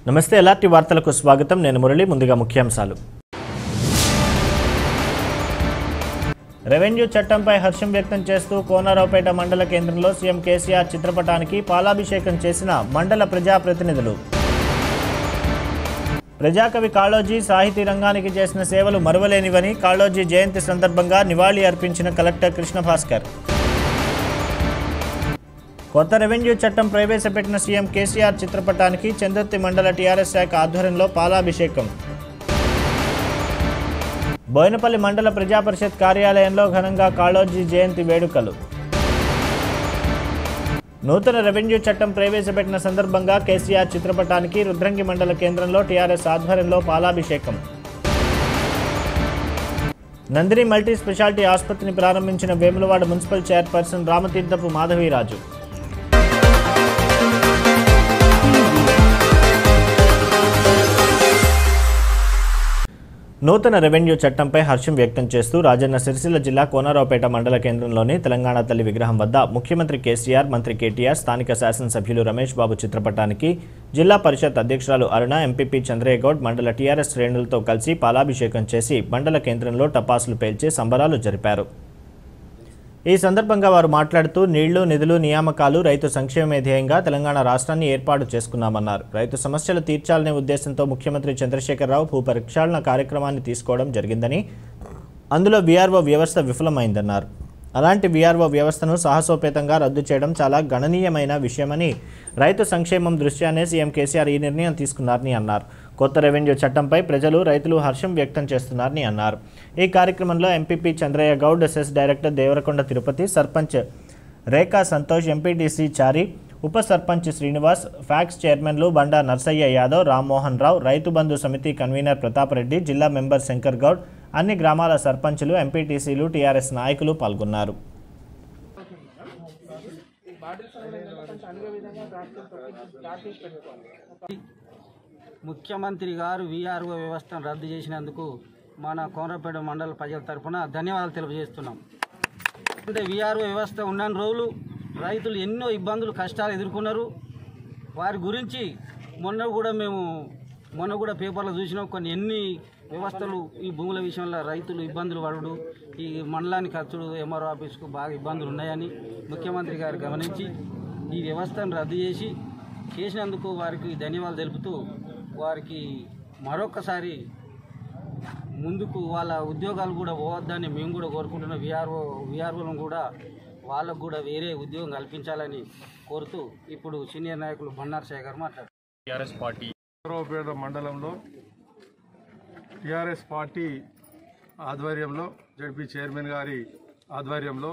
నమస్తే ఎలాంటి వార్తలకు స్వాగతం నేను మురళి ముందుగా ముఖ్యాంశాలు రెవెన్యూ చట్టంపై హర్షం వ్యక్తం చేస్తూ కోనరావుపేట మండల కేంద్రంలో సీఎం కేసీఆర్ చిత్రపటానికి పాలాభిషేకం చేసిన మండల ప్రజాప్రతినిధులు ప్రజాకవి కాళోజీ సాహితీ రంగానికి చేసిన సేవలు మరువలేనివని కాళోజీ జయంతి సందర్భంగా నివాళి అర్పించిన కలెక్టర్ కృష్ణ భాస్కర్ కొత్త రెవెన్యూ చట్టం ప్రవేశపెట్టిన సీఎం కేసీఆర్ చిత్రపటానికి చందుర్తి మండల టీఆర్ఎస్ శాఖ ఆధ్వర్యంలో పాలాభిషేకం బోయినపల్లి మండల ప్రజాపరిషత్ కార్యాలయంలో ఘనంగా కాళోజీ జయంతి వేడుకలు నూతన రెవెన్యూ చట్టం ప్రవేశపెట్టిన సందర్భంగా కేసీఆర్ చిత్రపటానికి రుద్రంగి మండల కేంద్రంలో టీఆర్ఎస్ ఆధ్వర్యంలో పాలాభిషేకం నందిని మల్టీ స్పెషాలిటీ ఆసుపత్రిని ప్రారంభించిన వేములవాడ మున్సిపల్ చైర్పర్సన్ రామతీర్థపు మాధవీరాజు నూతన రెవెన్యూ చట్టంపై హర్షం వ్యక్తం చేస్తూ రాజన్న సిరిసిల్ల జిల్లా కోనరావుపేట మండల కేంద్రంలోని తెలంగాణ తల్లి విగ్రహం వద్ద ముఖ్యమంత్రి కేసీఆర్ మంత్రి కేటీఆర్ స్థానిక శాసనసభ్యులు రమేష్ బాబు చిత్రపటానికి జిల్లా పరిషత్ అధ్యక్షురాలు అరుణ ఎంపీపీ చంద్రయ్య గౌడ్ మండల టీఆర్ఎస్ శ్రేణులతో కలిసి పాలాభిషేకం చేసి మండల కేంద్రంలో టపాసులు పేల్చి సంబరాలు జరిపారు ఈ సందర్భంగా వారు మాట్లాడుతూ నీళ్లు నిధులు నియామకాలు రైతు సంక్షేమమే ధ్యేయంగా తెలంగాణ రాష్ట్రాన్ని ఏర్పాటు చేసుకున్నామన్నారు రైతు సమస్యలు తీర్చాలనే ఉద్దేశంతో ముఖ్యమంత్రి చంద్రశేఖరరావు భూ ప్రక్షాళన కార్యక్రమాన్ని తీసుకోవడం జరిగిందని అందులో వీఆర్ఓ వ్యవస్థ విఫలమైందన్నారు అలాంటి వీఆర్ఓ వ్యవస్థను సాహసోపేతంగా రద్దు చేయడం చాలా గణనీయమైన విషయమని రైతు సంక్షేమం దృష్ట్యానే సీఎం కేసీఆర్ ఈ నిర్ణయం తీసుకున్నారని అన్నారు కొత్త రెవెన్యూ చట్టంపై ప్రజలు రైతులు హర్షం వ్యక్తం చేస్తున్నారని అన్నారు ఈ కార్యక్రమంలో MPP Chandraiah Goud SS director Devarakonda Tirupati sarpanch Rekha Santosh MPTC Chari ఉప సర్పంచ్ శ్రీనివాస్ ఫ్యాక్స్ చైర్మన్లు బండా నర్సయ్య యాదవ్ రామ్మోహన్ రావు రైతు బంధు సమితి కన్వీనర్ ప్రతాప్ రెడ్డి జిల్లా మెంబర్ శంకర్ గౌడ్ అన్ని గ్రామాల సర్పంచులు ఎంపీటీసీలు టీఆర్ఎస్ నాయకులు పాల్గొన్నారు ముఖ్యమంత్రి గారు వీఆర్ఓ వ్యవస్థను రద్దు చేసినందుకు మన కోనరపేట మండల ప్రజల తరఫున ధన్యవాదాలు తెలియజేస్తున్నాం అంటే వీఆర్ఓ వ్యవస్థ ఉన్న రోజులు రైతులు ఎన్నో ఇబ్బందులు కష్టాలు ఎదుర్కొన్నారు వారి గురించి మొన్న కూడా మేము మొన్న కూడా పేపర్లో చూసినాం కొన్ని ఎన్ని వ్యవస్థలు ఈ భూముల విషయంలో రైతులు ఇబ్బందులు పడుడు ఈ మండలానికి ఖర్చుడు ఎంఆర్ఓ ఆఫీస్కు బాగా ఇబ్బందులు ఉన్నాయని ముఖ్యమంత్రి గారు గమనించి ఈ వ్యవస్థను రద్దు చేసి చేసినందుకు వారికి ధన్యవాదాలు తెలుపుతూ వారికి మరొకసారి ముందుకు వాళ్ళ ఉద్యోగాలు కూడా పోవద్దని మేము కూడా కోరుకుంటున్నాం విఆర్ఓ విఆర్ఓలను కూడా వాళ్ళకు కూడా వేరే ఉద్యోగం కల్పించాలని కోరుతూ ఇప్పుడు సీనియర్ నాయకులు బండారు శేఖర్ మాట్లాడారు టీఆర్ఎస్ పార్టీ కోనరావుపేట మండలంలో టీఆర్ఎస్ పార్టీ ఆధ్వర్యంలో జడ్పీ చైర్మన్ గారి ఆధ్వర్యంలో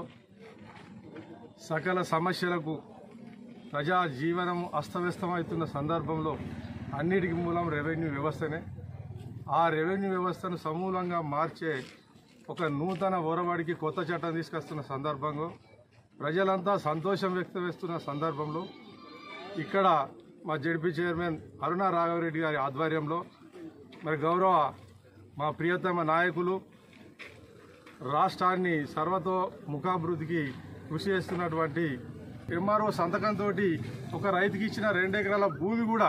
సకల సమస్యలకు ప్రజా జీవనం అస్తవ్యస్తమవుతున్న సందర్భంలో అన్నిటికీ మూలం రెవెన్యూ వ్యవస్థనే ఆ రెవెన్యూ వ్యవస్థను సమూలంగా మార్చే ఒక నూతన ఒరవడికి కొత్త చట్టం తీసుకొస్తున్న సందర్భంలో ప్రజలంతా సంతోషం వ్యక్తమేస్తున్న సందర్భంలో ఇక్కడ మా జడ్పీ చైర్మన్ అరుణ రాఘవరెడ్డి గారి ఆధ్వర్యంలో మరి గౌరవ మా ప్రియతమ నాయకులు రాష్ట్రాన్ని సర్వతో ముఖాభివృద్ధికి కృషి చేస్తున్నటువంటి ఎంఆర్ఓ సంతకంతో ఒక రైతుకి ఇచ్చిన రెండు ఎకరాల భూమి కూడా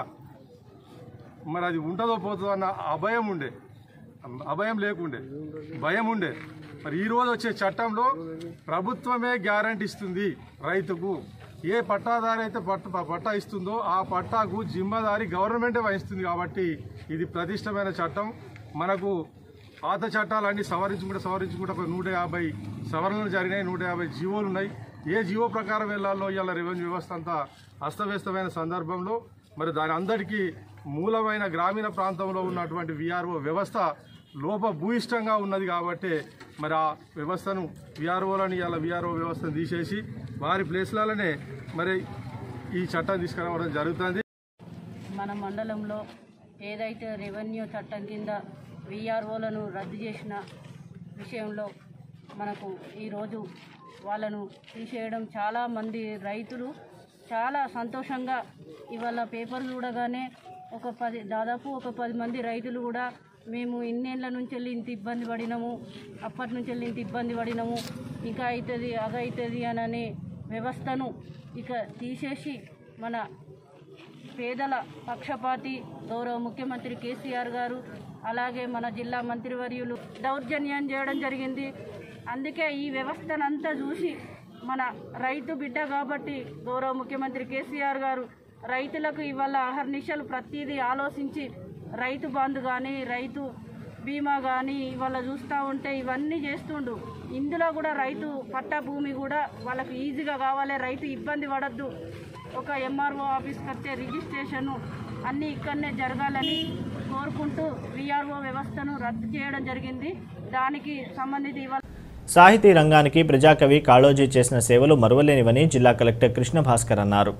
మరి అది ఉంటుందో పోతుందో అన్న అభయం ఉండే అభయం లేకుండే భయం ఉండే మరి ఈ రోజు వచ్చే చట్టంలో ప్రభుత్వమే గ్యారంటీ ఇస్తుంది రైతుకు ఏ పట్టాదారి అయితే పట్ట పట్టా ఇస్తుందో ఆ పట్టాకు జిమ్మదారి గవర్నమెంటే వహిస్తుంది కాబట్టి ఇది ప్రతిష్టమైన చట్టం మనకు పాత చట్టాలన్నీ సవరించుకుంటే సవరించుకుంటే ఒక నూట యాభై సవరణలు జరిగినాయి నూట యాభై జీవోలు ఉన్నాయి ఏ జీవో ప్రకారం వెళ్ళాలో ఇవాళ రెవెన్యూ వ్యవస్థ అంతా అస్తవ్యస్తమైన సందర్భంలో మరి దాని అందరికీ మూలమైన గ్రామీణ ప్రాంతంలో ఉన్నటువంటి విఆర్ఓ వ్యవస్థ లోప భూయిష్టంగా ఉన్నది కాబట్టి మరి ఆ వ్యవస్థను విఆర్ఓలని ఇలా విఆర్ఓ వ్యవస్థను తీసేసి వారి ప్లేస్లలోనే మరి ఈ చట్టం తీసుకురావడం జరుగుతుంది మన మండలంలో ఏదైతే రెవెన్యూ చట్టం కింద విఆర్ఓలను రద్దు చేసిన విషయంలో మనకు ఈరోజు వాళ్ళను తీసేయడం చాలా మంది రైతులు చాలా సంతోషంగా ఇవాళ పేపర్ చూడగానే ఒక పది దాదాపు ఒక పది మంది రైతులు కూడా మేము ఇన్నేళ్ళ నుంచి వెళ్ళి ఇంత ఇబ్బంది పడినాము అప్పటి నుంచి వెళ్ళి ఇంత ఇబ్బంది పడినాము ఇంకా అవుతుంది అదవుతుంది అని వ్యవస్థను ఇక తీసేసి మన పేదల పక్షపాతి గౌరవ ముఖ్యమంత్రి కేసీఆర్ గారు అలాగే మన జిల్లా మంత్రివర్యులు దౌర్జన్యం చేయడం జరిగింది అందుకే ఈ వ్యవస్థనంతా చూసి మన రైతు బిడ్డ కాబట్టి గౌరవ ముఖ్యమంత్రి కేసీఆర్ గారు రైతులకు ఇవాళ అహర్నిశలు ప్రతిదీ ఆలోచించి రైతు బంధు కానీ రైతు బీమా కానీ ఇవాళ చూస్తూ ఉంటే ఇవన్నీ చేస్తుండు ఇందులో కూడా రైతు పట్టా భూమి కూడా వాళ్ళకు ఈజీగా కావాలి రైతు ఇబ్బంది పడద్దు ఒక ఎంఆర్ఓ ఆఫీస్కి వచ్చే రిజిస్ట్రేషన్ అన్నీ ఇక్కడనే జరగాలని కోరుకుంటూ విఆర్ఓ వ్యవస్థను రద్దు చేయడం జరిగింది దానికి సంబంధించి ఇవాళ సాహితీ రంగానికి ప్రజాకవి కాళోజీ చేసిన సేవలు మరువలేనివని జిల్లా కలెక్టర్ కృష్ణ భాస్కర్ అన్నారు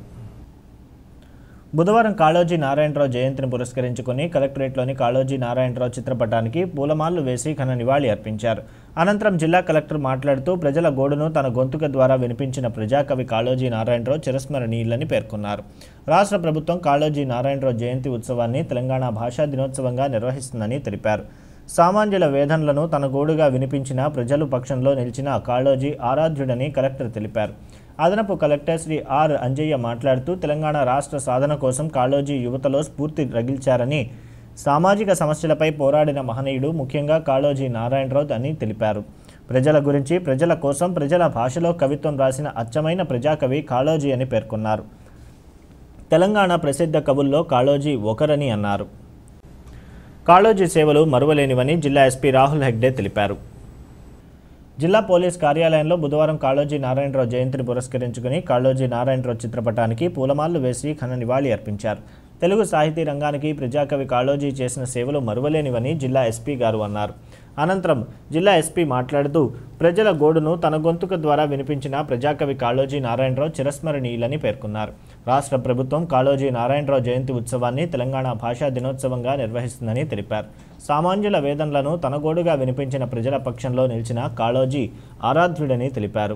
బుధవారం కాళోజీ నారాయణరావు జయంతిని పురస్కరించుకుని కలెక్టరేట్లోని కాళోజీ నారాయణరావు చిత్రపటానికి పూలమాలలు వేసి ఘన నివాళి అర్పించారు అనంతరం జిల్లా కలెక్టర్ మాట్లాడుతూ ప్రజల గోడును తన గొంతుక ద్వారా వినిపించిన ప్రజాకవి కాళోజీ నారాయణరావు చిరస్మరణీయులని పేర్కొన్నారు రాష్ట్ర ప్రభుత్వం కాళోజీ నారాయణరావు జయంతి ఉత్సవాన్ని తెలంగాణ భాషా దినోత్సవంగా నిర్వహిస్తుందని తెలిపారు సామాన్యుల వేదనలను తన గోడుగా వినిపించిన ప్రజలు పక్షంలో నిలిచిన కాళోజీ ఆరాధ్యుడని కలెక్టర్ తెలిపారు అదనపు కలెక్టర్ శ్రీ ఆర్ అంజయ్య మాట్లాడుతూ తెలంగాణ రాష్ట్ర సాధన కోసం కాళోజీ యువతలో స్ఫూర్తి రగిల్చారని సామాజిక సమస్యలపై పోరాడిన మహనీయుడు ముఖ్యంగా కాళోజీ నారాయణరావు అని తెలిపారు ప్రజల గురించి ప్రజల కోసం ప్రజల భాషలో కవిత్వం రాసిన అచ్చమైన ప్రజాకవి కాళోజీ అని పేర్కొన్నారు తెలంగాణ ప్రసిద్ధ కవుల్లో కాళోజీ ఒకరని అన్నారు కాళోజీ సేవలు మరువలేనివని జిల్లా ఎస్పీ రాహుల్ హెగ్డే తెలిపారు జిల్లా పోలీస్ కార్యాలయంలో బుధవారం కాళోజీ నారాయణరావు జయంతిని పురస్కరించుకుని కాళోజీ నారాయణరావు చిత్రపటానికి పూలమాలలు వేసి ఘన నివాళి అర్పించారు తెలుగు సాహితీ రంగానికి ప్రజాకవి కాళోజీ చేసిన సేవలు మరువలేనివని జిల్లా ఎస్పీ గారు అన్నారు అనంతరం జిల్లా ఎస్పీ మాట్లాడుతూ ప్రజల గోడును తన గొంతుక ద్వారా వినిపించిన ప్రజాకవి కాళోజీ నారాయణరావు చిరస్మరణీయులని పేర్కొన్నారు రాష్ట్ర ప్రభుత్వం కాళోజీ నారాయణరావు జయంతి ఉత్సవాన్ని తెలంగాణ భాషా దినోత్సవంగా నిర్వహిస్తుందని తెలిపారు సామాన్యుల వేదనలను తన గోడుగా వినిపించిన ప్రజల పక్షంలో నిలిచిన కాళోజీ ఆరాధ్యుడని తెలిపారు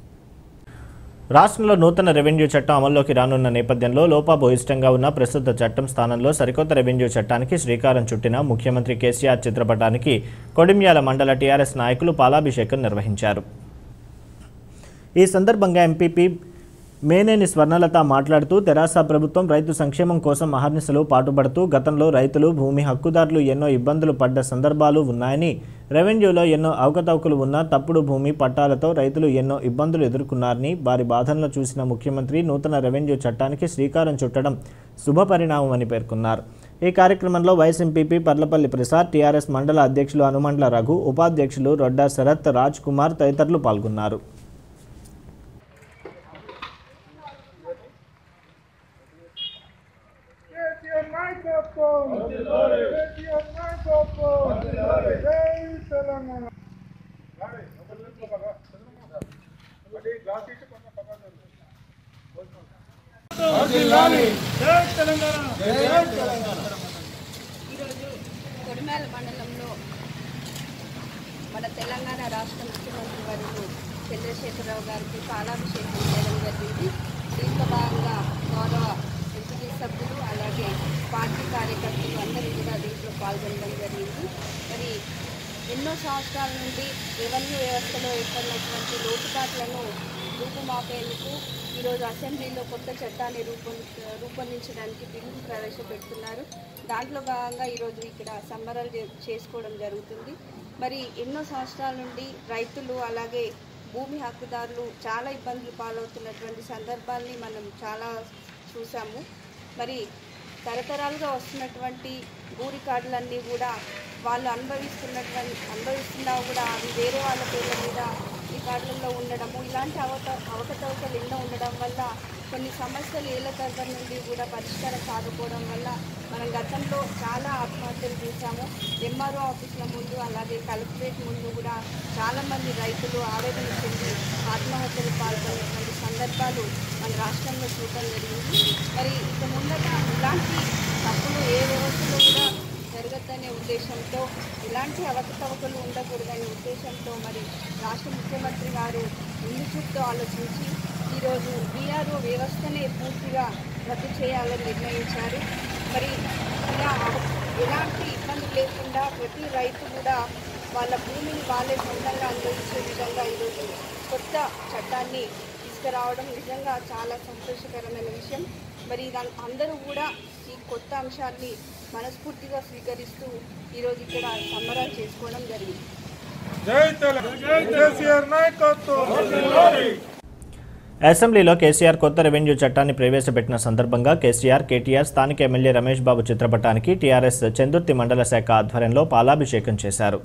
రాష్ట్రంలో నూతన రెవెన్యూ చట్టం అమల్లోకి రానున్న నేపథ్యంలో లోపాభూయిష్టంగా ఉన్న ప్రస్తుత చట్టం స్థానంలో సరికొత్త రెవెన్యూ చట్టానికి శ్రీకారం చుట్టిన ముఖ్యమంత్రి కేసీఆర్ చిత్రపటానికి కొడిమ్యాల మండల టీఆర్ఎస్ నాయకులు పాలాభిషేకం నిర్వహించారు ఈ సందర్భంగా ఎంపీపీ మేనేని స్వర్ణలత మాట్లాడుతూ తెరాస ప్రభుత్వం రైతు సంక్షేమం కోసం అహర్నిశలు పాటుపడుతూ గతంలో రైతులు భూమి హక్కుదారులు ఎన్నో ఇబ్బందులు పడ్డ సందర్భాలు ఉన్నాయని రెవెన్యూలో ఎన్నో అవకతవకలు ఉన్న తప్పుడు భూమి పట్టాలతో రైతులు ఎన్నో ఇబ్బందులు ఎదుర్కొన్నారని వారి బాధలను చూసిన ముఖ్యమంత్రి నూతన రెవెన్యూ చట్టానికి శ్రీకారం చుట్టడం శుభపరిణామమని పేర్కొన్నారు ఈ కార్యక్రమంలో vice MPP Parlapalli Prasad TRS మండల అధ్యక్షులు హనుమండ్ల రఘు ఉపాధ్యక్షులు రొడ్డా శరత్ రాజ్ కుమార్ తదితరులు పాల్గొన్నారు కేసీఆర్ నాయకత్వం కేసీఆర్ నాయకత్వం జై తెలంగాణ ఈరోజు కొడిమేల మండలంలో మన తెలంగాణ రాష్ట్ర ముఖ్యమంత్రి వర్యులు చంద్రశేఖరరావు గారికి పాలాభిషేకం చేయడం జరిగింది దీంతో భాగంగా గౌరవ ఎంపీ సభ్యులు అలాగే పార్టీ కార్యకర్తలు అందరూ కూడా దీంట్లో పాల్గొనడం జరిగింది మరి ఎన్నో సంవత్సరాల నుండి రెవెన్యూ వ్యవస్థలో ఏర్పడినటువంటి లోటుపాట్లను రూపుమాపేందుకు ఈరోజు అసెంబ్లీలో కొత్త చట్టాన్ని రూపొం రూపొందించడానికి బిల్లు ప్రవేశపెడుతున్నారు దాంట్లో భాగంగా ఈరోజు ఇక్కడ సంబరాలు చే- చేసుకోవడం జరుగుతుంది మరి ఎన్నో సంవత్సరాల నుండి రైతులు అలాగే భూమి హక్కుదారులు చాలా ఇబ్బందులు పాలవుతున్నటువంటి సందర్భాల్ని మనం చాలా చూసాము మరి తరతరాలుగా వస్తున్నటువంటి భూ రికార్డులన్నీ కూడా వాళ్ళు అనుభవిస్తున్నటువంటి అనుభవిస్తున్నా కూడా అవి వేరే వాళ్ళ పేర్ల మీద రికార్డులలో ఉండడము ఇలాంటి అవత అవకతవకలు ఎన్నో ఉండడం వల్ల కొన్ని సమస్యలు ఏళ్ల తరబడి నుండి కూడా పరిష్కారం కాకపోవడం వల్ల మనం గతంలో చాలా ఆత్మహత్యలు చూసాము ఎంఆర్ఓ ఆఫీసుల ముందు అలాగే కలెక్టరేట్ ముందు కూడా చాలామంది రైతులు ఆవేదన చెంది ఆత్మహత్యలు పాల్గొనేటువంటి సందర్భాలు మన రాష్ట్రంలో చూడడం జరిగింది మరి ఇక ముందట ఇలాంటి తప్పులు ఏ వ్యవస్థలో కూడా జరగద్దనే ఉద్దేశంతో ఇలాంటి అవకతవకలు ఉండకూడదనే ఉద్దేశంతో మరి రాష్ట్ర ముఖ్యమంత్రి గారు ముందు చూపుతో ఆలోచించి ఈరోజు బీఆర్ఓ వ్యవస్థనే పూర్తిగా రద్దు చేయాలని నిర్ణయించారు మరి ఇలా ఎలాంటి ఇబ్బంది లేకుండా ప్రతి రైతు కూడా వాళ్ళ భూమిని వాళ్ళే సొంతంగా అనుభవించే విధంగా ఈరోజు కొత్త చట్టాన్ని తీసుకురావడం నిజంగా చాలా సంతోషకరమైన విషయం మరి ఇదం అందరూ కూడా ఈ కొత్త అంశాన్ని మనస్ఫూర్తిగా స్వీకరిస్తూ ఈరోజు ఇక్కడ సంబరాలు చేసుకోవడం జరిగింది జై తెలంగాణ కేసీఆర్ నాయకత్వం అసెంబ్లీలో కేసీఆర్ కొత్త రెవెన్యూ చట్టాన్ని ప్రవేశపెట్టిన సందర్భంగా కేసీఆర్ కేటీఆర్ స్థానిక ఎమ్మెల్యే రమేష్ బాబు చిత్రపటానికి టీఆర్ఎస్ చందుర్తి మండల శాఖ ఆధ్వర్యంలో పాలాభిషేకం చేశారు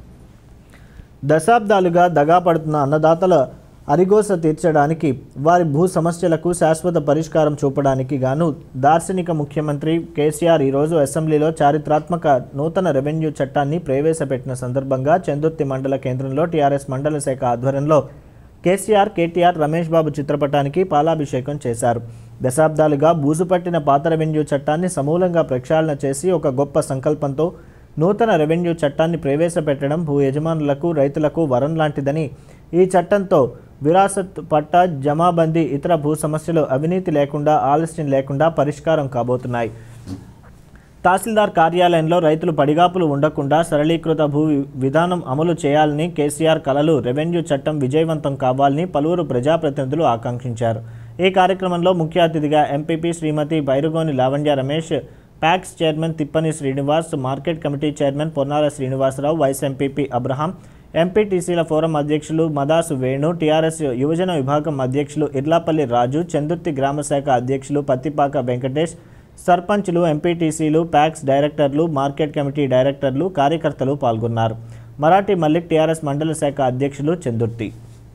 దశాబ్దాలుగా దగా పడుతున్న అన్నదాతల అరిగోస తీర్చడానికి వారి భూ సమస్యలకు శాశ్వత పరిష్కారం చూపడానికి గాను దార్శనిక ముఖ్యమంత్రి కేసీఆర్ ఈరోజు అసెంబ్లీలో చారిత్రాత్మక నూతన రెవెన్యూ చట్టాన్ని ప్రవేశపెట్టిన సందర్భంగా చందుర్తి మండల కేంద్రంలో టీఆర్ఎస్ మండల శాఖ ఆధ్వర్యంలో కేసీఆర్ కేటీఆర్ రమేష్ బాబు చిత్రపటానికి పాలాభిషేకం చేశారు దశాబ్దాలుగా బూజుపట్టిన పాత రెవెన్యూ చట్టాన్ని సమూలంగా ప్రక్షాళన చేసి ఒక గొప్ప సంకల్పంతో నూతన రెవెన్యూ చట్టాన్ని ప్రవేశపెట్టడం భూ యజమానులకు రైతులకు వరం లాంటిదని ఈ చట్టంతో విరాసత్ పట్టా జమాబందీ ఇతర భూ సమస్యలు అవినీతి లేకుండా ఆలస్యం లేకుండా పరిష్కారం కాబోతున్నాయి తహసీల్దార్ కార్యాలయంలో రైతులు పడిగాపులు ఉండకుండా సరళీకృత భూ విధానం అమలు చేయాలని కేసీఆర్ కలలు రెవెన్యూ చట్టం విజయవంతం కావాలని పలువురు ప్రజాప్రతినిధులు ఆకాంక్షించారు ఈ కార్యక్రమంలో ముఖ్య అతిథిగా MPP Shrimati Bairugoni Lavanya Ramesh PACS chairman Tippani Srinivas market committee chairman Ponnala Srinivasarao vice MPP Abraham ఎంపీటీసీల ఫోరం అధ్యక్షులు మదాసు వేణు టీఆర్ఎస్ యువజన విభాగం అధ్యక్షులు ఇర్లాపల్లి రాజు చందుర్తి గ్రామశాఖ అధ్యక్షులు పత్తిపాక వెంకటేష్ సర్పంచ్లు ఎంపీటీసీలు ప్యాక్స్ డైరెక్టర్లు మార్కెట్ కమిటీ డైరెక్టర్లు కార్యకర్తలు పాల్గొన్నారు మరాఠీ మల్లిక్ టీఆర్ఎస్ మండల శాఖ అధ్యక్షులు చందుర్తి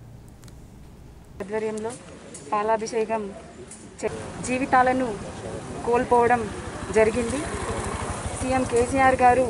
ఆధ్వర్యంలో పాలాభిషేకం చే- జీవితాలను కోల్పోవడం జరిగింది సీఎం కేసీఆర్ గారు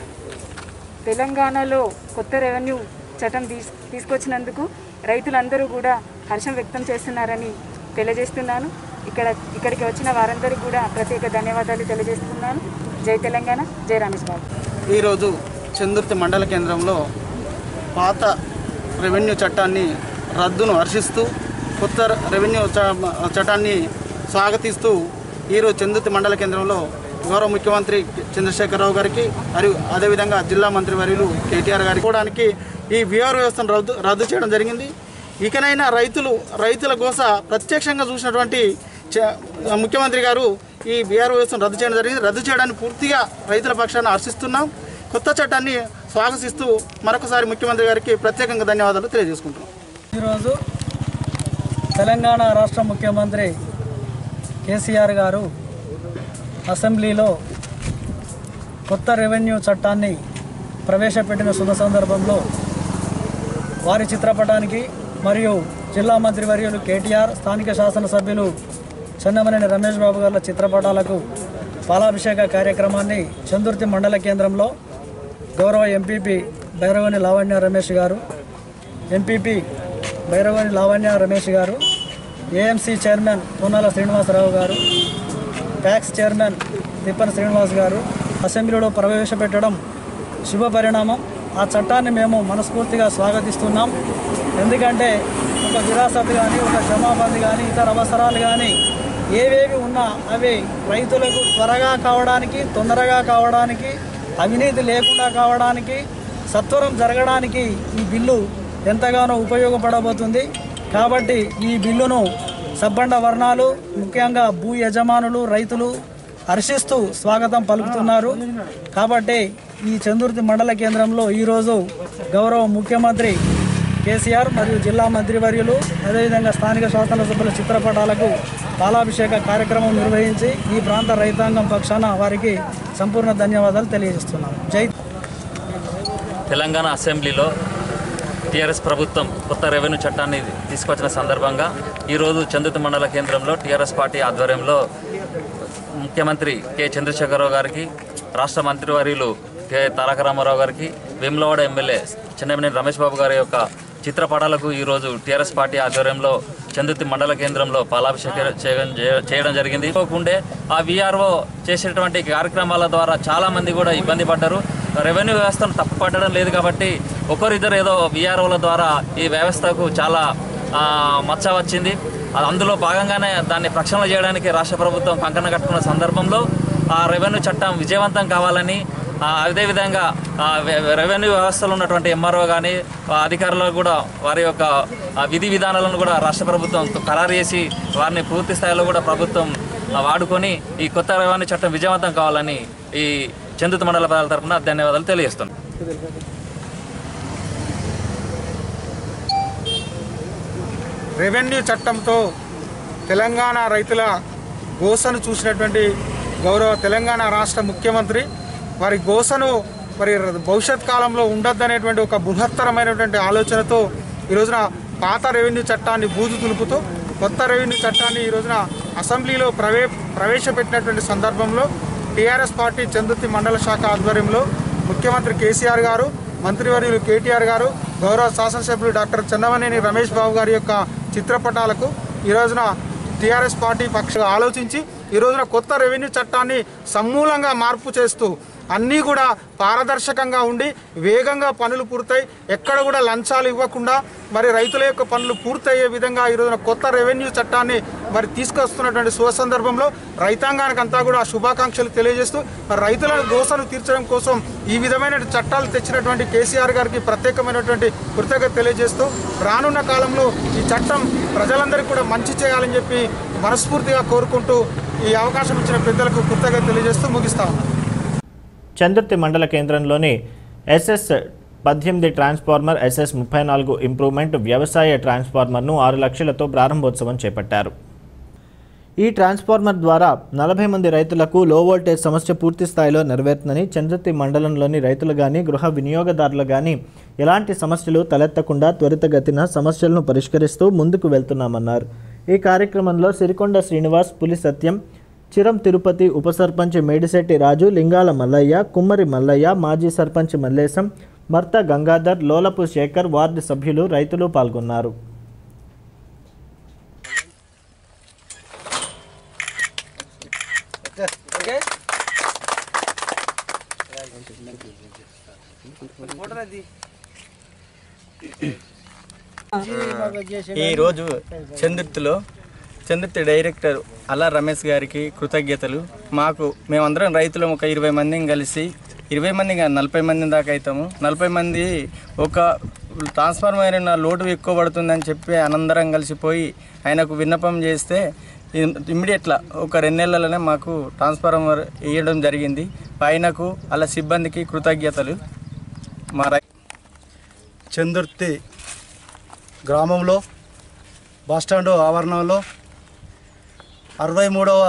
తెలంగాణలో కొత్త రెవెన్యూ చట్టం తీస్ తీసుకొచ్చినందుకు రైతులందరూ కూడా హర్షం వ్యక్తం చేస్తున్నారని తెలియజేస్తున్నాను ఇక్కడ ఇక్కడికి వచ్చిన వారందరికీ కూడా ప్రత్యేక ధన్యవాదాలు తెలియజేస్తున్నాను జై తెలంగాణ జై రమేష్ బాబు ఈరోజు చందుర్తి మండల కేంద్రంలో పాత రెవెన్యూ చట్టాన్ని రద్దును హర్షిస్తూ కొత్త రెవెన్యూ చ- చట్టాన్ని స్వాగతిస్తూ ఈరోజు చందుర్తి మండల కేంద్రంలో గౌరవ ముఖ్యమంత్రి చంద్రశేఖరరావు గారికి మరియు అదేవిధంగా జిల్లా మంత్రి వర్యులు కేటీఆర్ గారికి కూడానికి ఈ విఆర్ వ్యవస్థను రద్దు రద్దు చేయడం జరిగింది ఇకనైనా రైతులు రైతుల కోస ప్రత్యక్షంగా చూసినటువంటి చ- ముఖ్యమంత్రి గారు ఈ బీఆర్ వ్యవస్థను రద్దు చేయడం జరిగింది రద్దు చేయడాన్ని పూర్తిగా రైతుల పక్షాన హర్షిస్తున్నాం కొత్త చట్టాన్ని స్వాగతిస్తూ మరొకసారి ముఖ్యమంత్రి గారికి ప్రత్యేకంగా ధన్యవాదాలు తెలియజేసుకుంటున్నాం ఈరోజు తెలంగాణ రాష్ట్ర ముఖ్యమంత్రి కేసీఆర్ గారు అసెంబ్లీలో కొత్త రెవెన్యూ చట్టాన్ని ప్రవేశపెట్టిన శుభ సందర్భంలో వారి చిత్రపటానికి మరియు జిల్లా మంత్రివర్యులు కేటీఆర్ స్థానిక శాసనసభ్యులు చెన్నమనేని రమేష్ బాబు గారి చిత్రపటాలకు పాలాభిషేక కార్యక్రమాన్ని చందుర్తి మండల కేంద్రంలో గౌరవ ఎంపీపీ భైరవని లావణ్య రమేష్ గారు ఎంపీపీ భైరవని లావణ్య రమేష్ గారు ఏఎంసీ చైర్మన్ పొన్నాల శ్రీనివాసరావు గారు ట్యాక్స్ చైర్మన్ తిప్పని శ్రీనివాస్ గారు అసెంబ్లీలో ప్రవేశపెట్టడం శుభ పరిణామం ఆ చట్టాన్ని మేము మనస్ఫూర్తిగా స్వాగతిస్తున్నాం ఎందుకంటే ఒక విరాసత్ కానీ ఒక జమాబంద్ కానీ ఇతర అవసరాలు కానీ ఏవేవి ఉన్నా అవి రైతులకు త్వరగా కావడానికి తొందరగా కావడానికి అవినీతి లేకుండా కావడానికి సత్వరం జరగడానికి ఈ బిల్లు ఎంతగానో ఉపయోగపడబోతుంది కాబట్టి ఈ బిల్లును సబ్బండ వర్ణాలు ముఖ్యంగా భూ యజమానులు రైతులు హర్షిస్తూ స్వాగతం పలుకుతున్నారు కాబట్టి ఈ చందుర్తి మండల కేంద్రంలో ఈరోజు గౌరవ ముఖ్యమంత్రి కేసీఆర్ మరియు జిల్లా మంత్రివర్యులు అదేవిధంగా స్థానిక శాసనసభ్యుల చిత్రపటాలకు పాలాభిషేక కార్యక్రమం నిర్వహించి ఈ ప్రాంత రైతాంగం పక్షాన వారికి సంపూర్ణ ధన్యవాదాలు తెలియజేస్తున్నాం జై తెలంగాణ అసెంబ్లీలో టీఆర్ఎస్ ప్రభుత్వం కొత్త రెవెన్యూ చట్టాన్ని తీసుకొచ్చిన సందర్భంగా ఈరోజు చందుర్తి మండల కేంద్రంలో టీఆర్ఎస్ పార్టీ ఆధ్వర్యంలో ముఖ్యమంత్రి కె చంద్రశేఖరరావు గారికి రాష్ట్ర మంత్రివర్యులు కె తారక రామారావు గారికి వేములవాడ ఎమ్మెల్యే చెన్నమనేని రమేష్ బాబు గారి యొక్క చిత్రపటాలకు ఈరోజు టీఆర్ఎస్ పార్టీ ఆధ్వర్యంలో చందుర్తి మండల కేంద్రంలో పాలాభిషేకం చేయడం చేయడం జరిగింది పోకుండే ఆ విఆర్ఓ చేసేటువంటి కార్యక్రమాల ద్వారా చాలామంది కూడా ఇబ్బంది పడ్డారు రెవెన్యూ వ్యవస్థను తప్పు పట్టడం లేదు కాబట్టి ఒకరిద్దరు ఏదో విఆర్ఓల ద్వారా ఈ వ్యవస్థకు చాలా ఆ, మచ్చ వచ్చింది అది అందులో భాగంగానే దాన్ని ప్రక్షాళన చేయడానికి రాష్ట్ర ప్రభుత్వం కంకణ కట్టుకున్న సందర్భంలో ఆ రెవెన్యూ చట్టం విజయవంతం కావాలని ఆ, అదేవిధంగా ఆ, వె- రెవెన్యూ వ్యవస్థలో ఉన్నటువంటి ఎంఆర్ఓ కానీ అధికారులకు కూడా వారి యొక్క ఆ, విధి విధానాలను కూడా రాష్ట్ర ప్రభుత్వం ఖరారు చేసి వారిని పూర్తి స్థాయిలో కూడా ప్రభుత్వం వాడుకొని ఈ కొత్త రెవెన్యూ చట్టం విజయవంతం కావాలని ఈ చందుత మండల ప్రజల తరఫున ధన్యవాదాలు తెలియజేస్తున్నాను రెవెన్యూ చట్టంతో తెలంగాణ రైతుల గోసను చూసినటువంటి గౌరవ తెలంగాణ రాష్ట్ర ముఖ్యమంత్రి వారి గోసను మరి భవిష్యత్ కాలంలో ఉండొద్దనేటువంటి ఒక బృహత్తరమైనటువంటి ఆలోచనతో ఈ రోజున పాత రెవెన్యూ చట్టాన్ని బూజు తులుపుతూ కొత్త రెవెన్యూ చట్టాన్ని ఈ రోజున అసెంబ్లీలో ప్రవే ప్రవేశపెట్టినటువంటి సందర్భంలో టీఆర్ఎస్ పార్టీ చందుర్తి మండల శాఖ ఆధ్వర్యంలో ముఖ్యమంత్రి కేసీఆర్ గారు మంత్రివర్యులు కేటీఆర్ గారు గౌరవ శాసనసభ్యులు డాక్టర్ చందమనేని రమేష్ బాబు గారి యొక్క చిత్రపటాలకు ఈ రోజున టీఆర్ఎస్ పార్టీ పక్ష ఆలోచించి ఈ రోజున కొత్త రెవెన్యూ చట్టాన్ని సమూలంగా మార్పు చేస్తూ అన్నీ కూడా పారదర్శకంగా ఉండి వేగంగా పనులు పూర్తయి ఎక్కడ కూడా లంచాలు ఇవ్వకుండా మరి రైతుల యొక్క పనులు పూర్తయ్యే విధంగా ఈ రోజున కొత్త రెవెన్యూ చట్టాన్ని మరి తీసుకొస్తున్నటువంటి శుభ సందర్భంలో రైతాంగానికి అంతా కూడా శుభాకాంక్షలు తెలియజేస్తూ మరి రైతుల గోసను తీర్చడం కోసం ఈ విధమైన చట్టాలు తెచ్చినటువంటి కేసీఆర్ గారికి ప్రత్యేకమైనటువంటి కృతజ్ఞత తెలియజేస్తూ రానున్న కాలంలో ఈ చట్టం ప్రజలందరికీ కూడా మంచి చేయాలని చెప్పి మనస్ఫూర్తిగా కోరుకుంటూ ఈ అవకాశం ఇచ్చిన పెద్దలకు కృతజ్ఞత తెలియజేస్తూ ముగిస్తా ఉన్నాను చందుర్తి మండల కేంద్రంలోని ఎస్ఎస్ పద్దెనిమిది ట్రాన్స్ఫార్మర్ ఎస్ఎస్ ముప్పై నాలుగు ఇంప్రూవ్మెంట్ వ్యవసాయ ట్రాన్స్ఫార్మర్ను ఆరు లక్షలతో ప్రారంభోత్సవం చేపట్టారు ఈ ట్రాన్స్ఫార్మర్ ద్వారా నలభై మంది రైతులకు లో వోల్టేజ్ సమస్య పూర్తి స్థాయిలో నెరవేరుతుందని చంద్రతి మండలంలోని రైతులు కానీ గృహ వినియోగదారులు కానీ ఎలాంటి సమస్యలు తలెత్తకుండా త్వరితగతిన సమస్యలను పరిష్కరిస్తూ ముందుకు వెళ్తున్నామన్నారు ఈ కార్యక్రమంలో సిరికొండ శ్రీనివాస్ పులి సత్యం చిరం తిరుపతి ఉప సర్పంచ్ మేడిశెట్టి రాజు లింగాల మల్లయ్య కుమ్మరి మల్లయ్య మాజీ సర్పంచ్ మల్లేశం మర్త గంగాధర్ లోలపు శేఖర్ వార్డు సభ్యులు రైతులు పాల్గొన్నారు ఈరోజు చంద్రుతిలో చంద్రుతి డైరెక్టర్ అల్లా రమేష్ గారికి కృతజ్ఞతలు మాకు మేమందరం రైతులం ఒక ఇరవై మందిని కలిసి ఇరవై మంది కాదు నలభై మంది దాకా అవుతాము నలభై మంది ఒక ట్రాన్స్ఫార్మర్ అయిన లోటు ఎక్కువ పడుతుందని చెప్పి అనందరం కలిసిపోయి ఆయనకు విన్నపం చేస్తే ఇమ్మీడియట్లా ఒక రెండు నెలలనే మాకు ట్రాన్స్ఫార్మర్ వేయడం జరిగింది ఆయనకు అలా సిబ్బందికి కృతజ్ఞతలు మా రై చందుర్తి గ్రామంలో బస్టాండ్ ఆవరణంలో అరవై మూడవ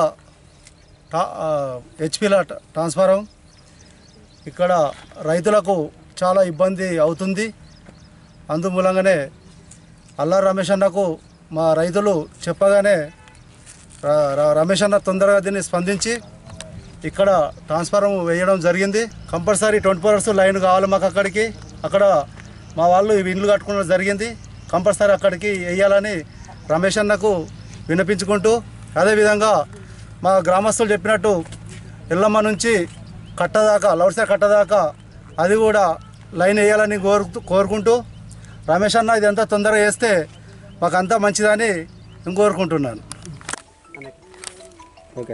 హెచ్పిల ట్రాన్స్ఫారం ఇక్కడ రైతులకు చాలా ఇబ్బంది అవుతుంది అందుమూలంగానే అల్లా రమేష్ అన్నకు మా రైతులు చెప్పగానే ర- ర- రమేష్ అన్న తొందరగా దీన్ని స్పందించి ఇక్కడ ట్రాన్స్ఫారం వేయడం జరిగింది compulsory twenty four hours line కావాలి మాకు అక్కడికి అక్కడ మా వాళ్ళు ఇవి ఇండ్లు కట్టుకోవడం జరిగింది కంపల్సరీ అక్కడికి వేయాలని రమేష్ అన్నకు వినిపించుకుంటూ అదేవిధంగా మా గ్రామస్తులు చెప్పినట్టు ఎల్లమ్మ నుంచి కట్టదాకా లౌడ్సే కట్టదాకా అది కూడా లైన్ వేయాలని కోరు కోరుకుంటూ రమేష్ అన్న ఇదంతా తొందరగా వేస్తే మాకంతా మంచిదని నేను కోరుకుంటున్నాను ఓకే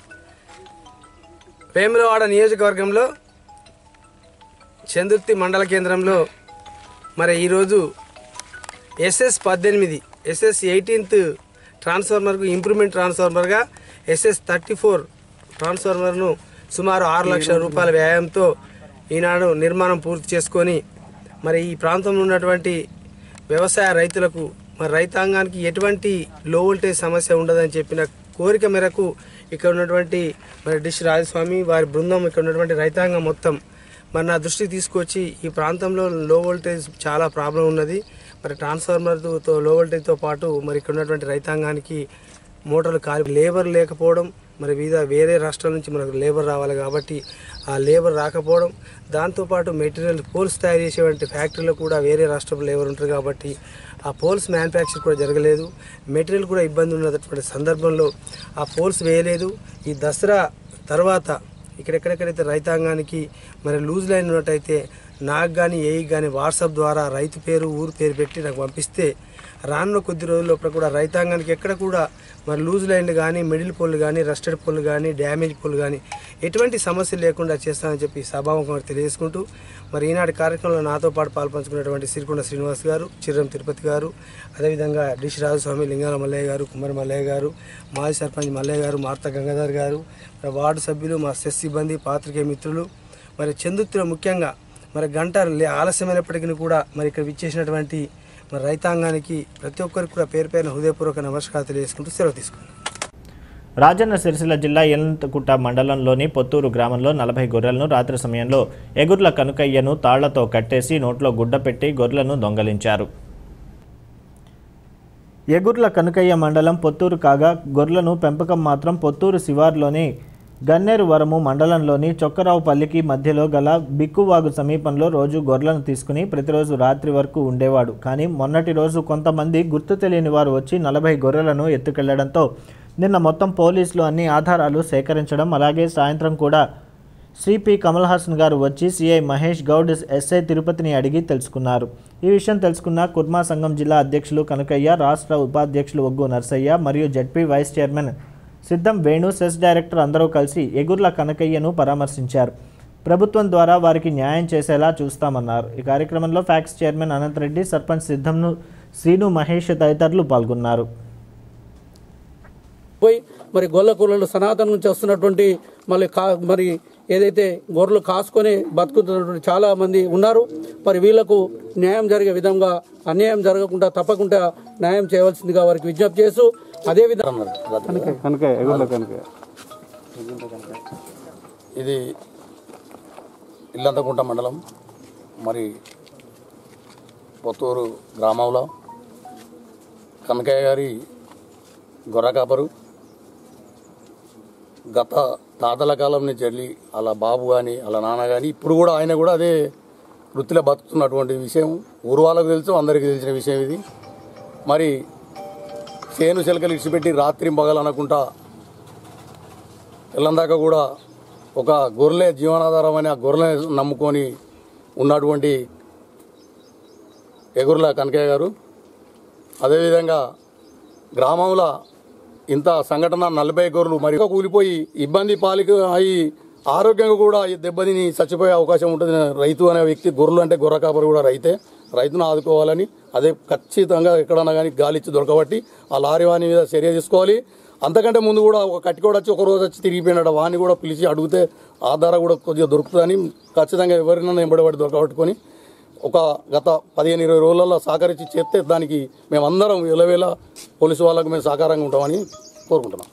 వేములవాడ నియోజకవర్గంలో చందుర్తి మండల కేంద్రంలో మరి ఈరోజు ఎస్ఎస్ పద్దెనిమిది ఎస్ఎస్ ఎయిటీన్త్ ట్రాన్స్ఫార్మర్కు ఇంప్రూవ్మెంట్ ట్రాన్స్ఫార్మర్గా ఎస్ఎస్ థర్టీ ఫోర్ ట్రాన్స్ఫార్మర్ను సుమారు ఆరు లక్షల రూపాయల వ్యయంతో ఈనాడు నిర్మాణం పూర్తి చేసుకొని మరి ఈ ప్రాంతంలో ఉన్నటువంటి వ్యవసాయ రైతులకు మరి రైతాంగానికి ఎటువంటి లో వోల్టేజ్ సమస్య ఉండదని చెప్పిన కోరిక మేరకు ఇక్కడ ఉన్నటువంటి మరి డిష్ రాజస్వామి వారి బృందం ఇక్కడ ఉన్నటువంటి రైతాంగం మొత్తం మరి నా దృష్టికి తీసుకొచ్చి ఈ ప్రాంతంలో లో వోల్టేజ్ చాలా ప్రాబ్లం ఉన్నది మరి ట్రాన్స్ఫార్మర్తో లో వోల్టేజ్తో పాటు మరి ఇక్కడ ఉన్నటువంటి రైతాంగానికి మోటార్లు కాలి లేబర్ లేకపోవడం మరి వివిధ వేరే రాష్ట్రాల నుంచి మనకు లేబర్ రావాలి కాబట్టి ఆ లేబర్ రాకపోవడం దాంతోపాటు మెటీరియల్ పోల్స్ తయారు చేసేటువంటి ఫ్యాక్టరీలో కూడా వేరే రాష్ట్రంలో లేబర్ ఉంటుంది కాబట్టి ఆ పోల్స్ మ్యానుఫ్యాక్చర్ కూడా జరగలేదు మెటీరియల్ కూడా ఇబ్బంది ఉన్నటువంటి సందర్భంలో ఆ పోల్స్ వేయలేదు ఈ దసరా తర్వాత ఇక్కడెక్కడెక్కడైతే రైతాంగానికి మరి లూజ్ లైన్ ఉన్నట్టయితే నాకు కానీ ఏఈకి కానీ వాట్సాప్ ద్వారా రైతు పేరు ఊరు పేరు పెట్టి నాకు పంపిస్తే రానున్న కొద్ది రోజుల లోపల కూడా రైతాంగానికి ఎక్కడ కూడా మరి లూజ్ లైన్లు కానీ మిడిల్ పోల్ కానీ రస్టెడ్ పోల్ కానీ డ్యామేజ్ పోల్ కానీ ఎటువంటి సమస్యలు లేకుండా చేస్తానని చెప్పి సభాముఖంగా తెలియజేసుకుంటూ మరి ఈనాటి కార్యక్రమంలో నాతో పాటు పాల్పంచుకున్నటువంటి సిరికొండ శ్రీనివాస్ గారు చిర్రం తిరుపతి గారు అదేవిధంగా డిష్ రాజస్వామి లింగాల మల్లయ్య గారు కుమారి మల్లయ్య గారు మాజీ సర్పంచ్ మల్లయ్య గారు మార్త గంగాధర్ గారు మరి వార్డు సభ్యులు మా సెస్ సిబ్బంది పాత్రికేయ మిత్రులు మరి చందుత్తులో ముఖ్యంగా మరి గంట లే- ఆలస్యమైనప్పటికీ కూడా మరి ఇక్కడ విచ్చేసినటువంటి మరి రైతాంగానికి ప్రతి ఒక్కరికి కూడా పేరు పేరున హృదయపూర్వక నమస్కారాలు తెలియజేసుకుంటూ సెలవు తీసుకున్నాను రాజన్న సిరిసిల్ల జిల్లా ఎలంతకుట మండలంలోని పొత్తూరు గ్రామంలో నలభై గొర్రెలను రాత్రి సమయంలో ఎగుర్ల కనుకయ్యను తాళ్లతో కట్టేసి నోట్లో గుడ్డ పెట్టి గొర్రెలను దొంగలించారు ఎగుర్ల కనుకయ్య మండలం పొత్తూరు కాగా గొర్రెలను పెంపకం మాత్రం పొత్తూరు శివార్లోని గన్నేరు వరము మండలంలోని చొక్కరావుపల్లికి మధ్యలో గల బిక్కువాగు సమీపంలో రోజు గొర్రెలను తీసుకుని ప్రతిరోజు రాత్రి వరకు ఉండేవాడు కానీ మొన్నటి రోజు కొంతమంది గుర్తు తెలియని వారు వచ్చి నలభై గొర్రెలను ఎత్తుకెళ్లడంతో నిన్న మొత్తం పోలీసులు అన్ని ఆధారాలు సేకరించడం అలాగే సాయంత్రం కూడా సిపి కమల్ హాసన్ గారు వచ్చి సిఐ మహేష్ గౌడ్ ఎస్ఐ తిరుపతిని అడిగి తెలుసుకున్నారు ఈ విషయం తెలుసుకున్న కుర్మా సంఘం జిల్లా అధ్యక్షులు కనకయ్య రాష్ట్ర ఉపాధ్యక్షులు ఒగ్గు నర్సయ్య మరియు జడ్పీ వైస్ చైర్మన్ సిద్ధం వేణు సెస్ డైరెక్టర్ అందరూ కలిసి ఎగుర్ల కనకయ్యను పరామర్శించారు ప్రభుత్వం ద్వారా వారికి న్యాయం చేసేలా చూస్తామన్నారు ఈ కార్యక్రమంలో ఫ్యాక్స్ చైర్మన్ అనంతరెడ్డి సర్పంచ్ సిద్ధంను శ్రీను మహేష్ తదితరులు పాల్గొన్నారు పోయి మరి గొల్ల కూరలు సనాతనం నుంచి వస్తున్నటువంటి మళ్ళీ కా మరి ఏదైతే గొర్రెలు కాసుకొని బతుకుతున్నటువంటి చాలా మంది ఉన్నారు మరి వీళ్లకు న్యాయం జరిగే విధంగా అన్యాయం జరగకుండా తప్పకుండా న్యాయం చేయవలసిందిగా వారికి విజ్ఞప్తి చేస్తూ అదే విధంగా ఇది ఇల్లంతకుంట మండలం మరి పొత్తూరు గ్రామంలో కనకయ్య గారి గొర్రె కాపరు గత తాతల కాలం నుంచి వెళ్ళి అలా బాబు కానీ అలా నాన్న కానీ ఇప్పుడు కూడా ఆయన కూడా అదే వృత్తిలో బతుకుతున్నటువంటి విషయం ఊరు వాళ్ళకు తెలుసు అందరికీ తెలిసిన విషయం ఇది మరి చేను చిలకలు ఇడిచిపెట్టి రాత్రి పగలు అనకుండా తెల్లందాకా కూడా ఒక గొర్రెలే జీవనాధారం అని ఆ గొర్రెలే నమ్ముకొని ఉన్నటువంటి ఎగుర్ల కనకయ్య గారు అదేవిధంగా గ్రామంలో ఇంత సంఘటన నలభై గొర్రెలు మరి కూలిపోయి ఇబ్బంది పాలిక అయి ఆరోగ్యంగా కూడా ఈ దెబ్బతిని చచ్చిపోయే అవకాశం ఉంటుంది రైతు అనే వ్యక్తి గొర్రెలు అంటే గొర్రె కాపరి కూడా రైతే రైతును ఆదుకోవాలని అదే ఖచ్చితంగా ఎక్కడన్నా కానీ గాలిచ్చి దొరకబట్టి ఆ లారీ వాని మీద చర్య తీసుకోవాలి అంతకంటే ముందు కూడా ఒక కట్టికోడు వచ్చి ఒక రోజు వచ్చి తిరిగిపోయినాడు వాని కూడా పిలిచి అడిగితే ఆధార కూడా కొద్దిగా దొరుకుతుందని ఖచ్చితంగా ఎవరినైనా ఎంబడబడి దొరకబట్టుకొని ఒక గత పదిహేను ఇరవై రోజులలో సహకరించి చేస్తే దానికి మేమందరం ఎలవేళ పోలీసు వాళ్ళకు మేము సహకారంగా ఉంటామని కోరుకుంటున్నాం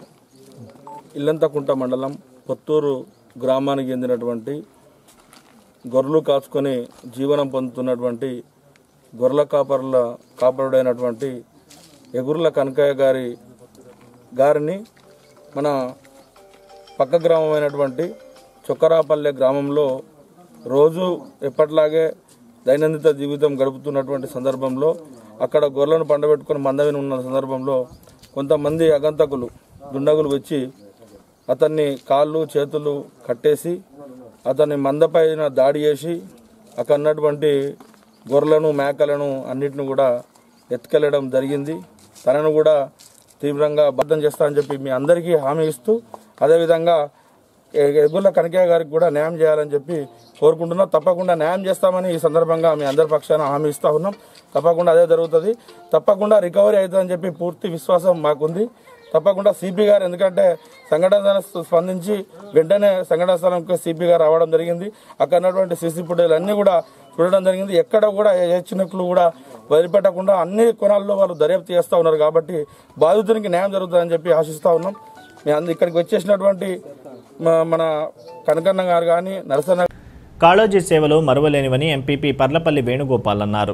ఇల్లంతకుంట మండలం కొత్తూరు గ్రామానికి చెందినటువంటి గొర్రెలు కాచుకొని జీవనం పొందుతున్నటువంటి గొర్రెల కాపరుల కాపరుడైనటువంటి ఎగుర్ల కనకయ్య గారి గారిని మన పక్క గ్రామమైనటువంటి చొక్కరాపల్లె గ్రామంలో రోజు ఎప్పటిలాగే దైనందిన జీవితం గడుపుతున్నటువంటి సందర్భంలో అక్కడ గొర్రెలను పండబెట్టుకుని మందవిని ఉన్న సందర్భంలో కొంతమంది అగంతకులు దుండగులు వచ్చి అతన్ని కాళ్ళు చేతులు కట్టేసి అతన్ని మందపైన దాడి చేసి అక్కడ ఉన్నటువంటి గొర్రెలను మేకలను అన్నిటిని కూడా ఎత్తుకెళ్లడం జరిగింది తనను కూడా తీవ్రంగా బద్దం చేస్తానని చెప్పి మీ అందరికీ హామీ ఇస్తూ అదేవిధంగా ఎ- ఎగుర్ల కనకయ్య గారికి కూడా న్యాయం చేయాలని చెప్పి కోరుకుంటున్నాం తప్పకుండా న్యాయం చేస్తామని ఈ సందర్భంగా మీ అందరి పక్షాన హామీ ఇస్తా ఉన్నాం తప్పకుండా అదే జరుగుతుంది తప్పకుండా రికవరీ అవుతుందని చెప్పి పూర్తి విశ్వాసం మాకుంది తప్పకుండా సిపి గారు ఎందుకంటే సంఘటన స్పందించి వెంటనే సంఘటన స్థలంకి సిపి గారు రావడం జరిగింది అక్కడ ఉన్నటువంటి సీసీ ఫుటేజ్ అన్ని కూడా చూడడం జరిగింది ఎక్కడ కూడా ఏ చిన్నకులు కూడా వదిలిపెట్టకుండా అన్ని కోణాల్లో వాళ్ళు దర్యాప్తు చేస్తూ ఉన్నారు కాబట్టి బాధితునికి న్యాయం జరుగుతుందని చెప్పి ఆశిస్తూ ఉన్నాం మీ అంద ఇక్కడికి వచ్చేసినటువంటి మ- మన కనకన్న గారు కానీ నరసన్న కాళోజీ సేవలు మరువలేనివని ఎంపీపీ పర్లపల్లి వేణుగోపాల్ అన్నారు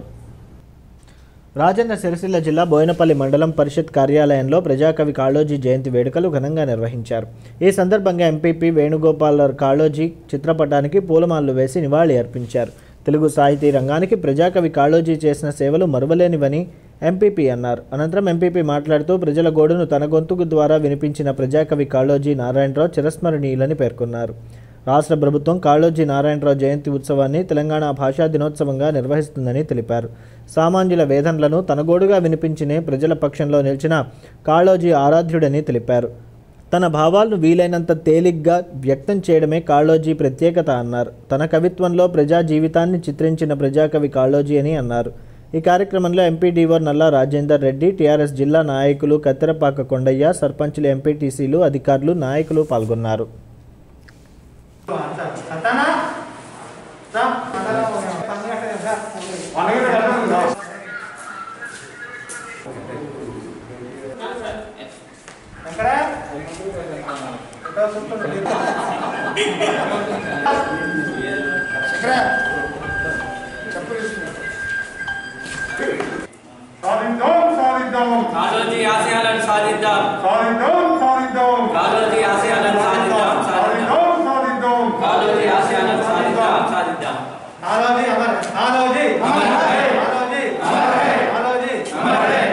రాజన్న సిరిసిల్ల జిల్లా బోయినపల్లి మండలం పరిషత్ కార్యాలయంలో ప్రజాకవి కాళోజీ జయంతి వేడుకలు ఘనంగా నిర్వహించారు ఈ సందర్భంగా ఎంపీపీ వేణుగోపాల్ కాళోజీ చిత్రపటానికి పూలమాలలు వేసి నివాళి అర్పించారు తెలుగు సాహితీ రంగానికి ప్రజాకవి కాళోజీ చేసిన సేవలు మరువలేనివని ఎంపీపీ అన్నారు అనంతరం ఎంపీపీ మాట్లాడుతూ ప్రజల గోడును తన గొంతుకు ద్వారా వినిపించిన ప్రజాకవి కాళోజీ నారాయణరావు చిరస్మరణీయులని పేర్కొన్నారు రాష్ట్ర ప్రభుత్వం కాళోజీ నారాయణరావు జయంతి ఉత్సవాన్ని తెలంగాణ భాషా దినోత్సవంగా నిర్వహిస్తుందని తెలిపారు సామాన్యుల వేదనలను తనగోడుగా వినిపించినే ప్రజల పక్షంలో నిలిచిన కాళోజీ ఆరాధ్యుడని తెలిపారు తన భావాలను వీలైనంత తేలిగ్గా వ్యక్తం చేయడమే కాళోజీ ప్రత్యేకత అన్నారు తన కవిత్వంలో ప్రజా జీవితాన్ని చిత్రించిన ప్రజాకవి కాళోజీ అని అన్నారు ఈ కార్యక్రమంలో ఎంపీడీఓ నల్లా రాజేందర్ రెడ్డి టీఆర్ఎస్ జిల్లా నాయకులు కత్తెరపాక కొండయ్య సర్పంచులు ఎంపీటీసీలు అధికారులు నాయకులు పాల్గొన్నారు సాధిద్దాం సాధిద్దాం కాళోజీ ఆశయాలను సాధిద్దాం సాధిద్దాం సాధిద్దాం కాళోజీ ఆశయాలను సాధిద్దాం సాధిద్దాం సాధిద్దాం కాళోజీ ఆశయాలను సాధిద్దాం సాధిద్దాం కాళోజీ అమర్ కాళోజీ అమర్ హై కాళోజీ అమర్ హై కాళోజీ అమర్ హై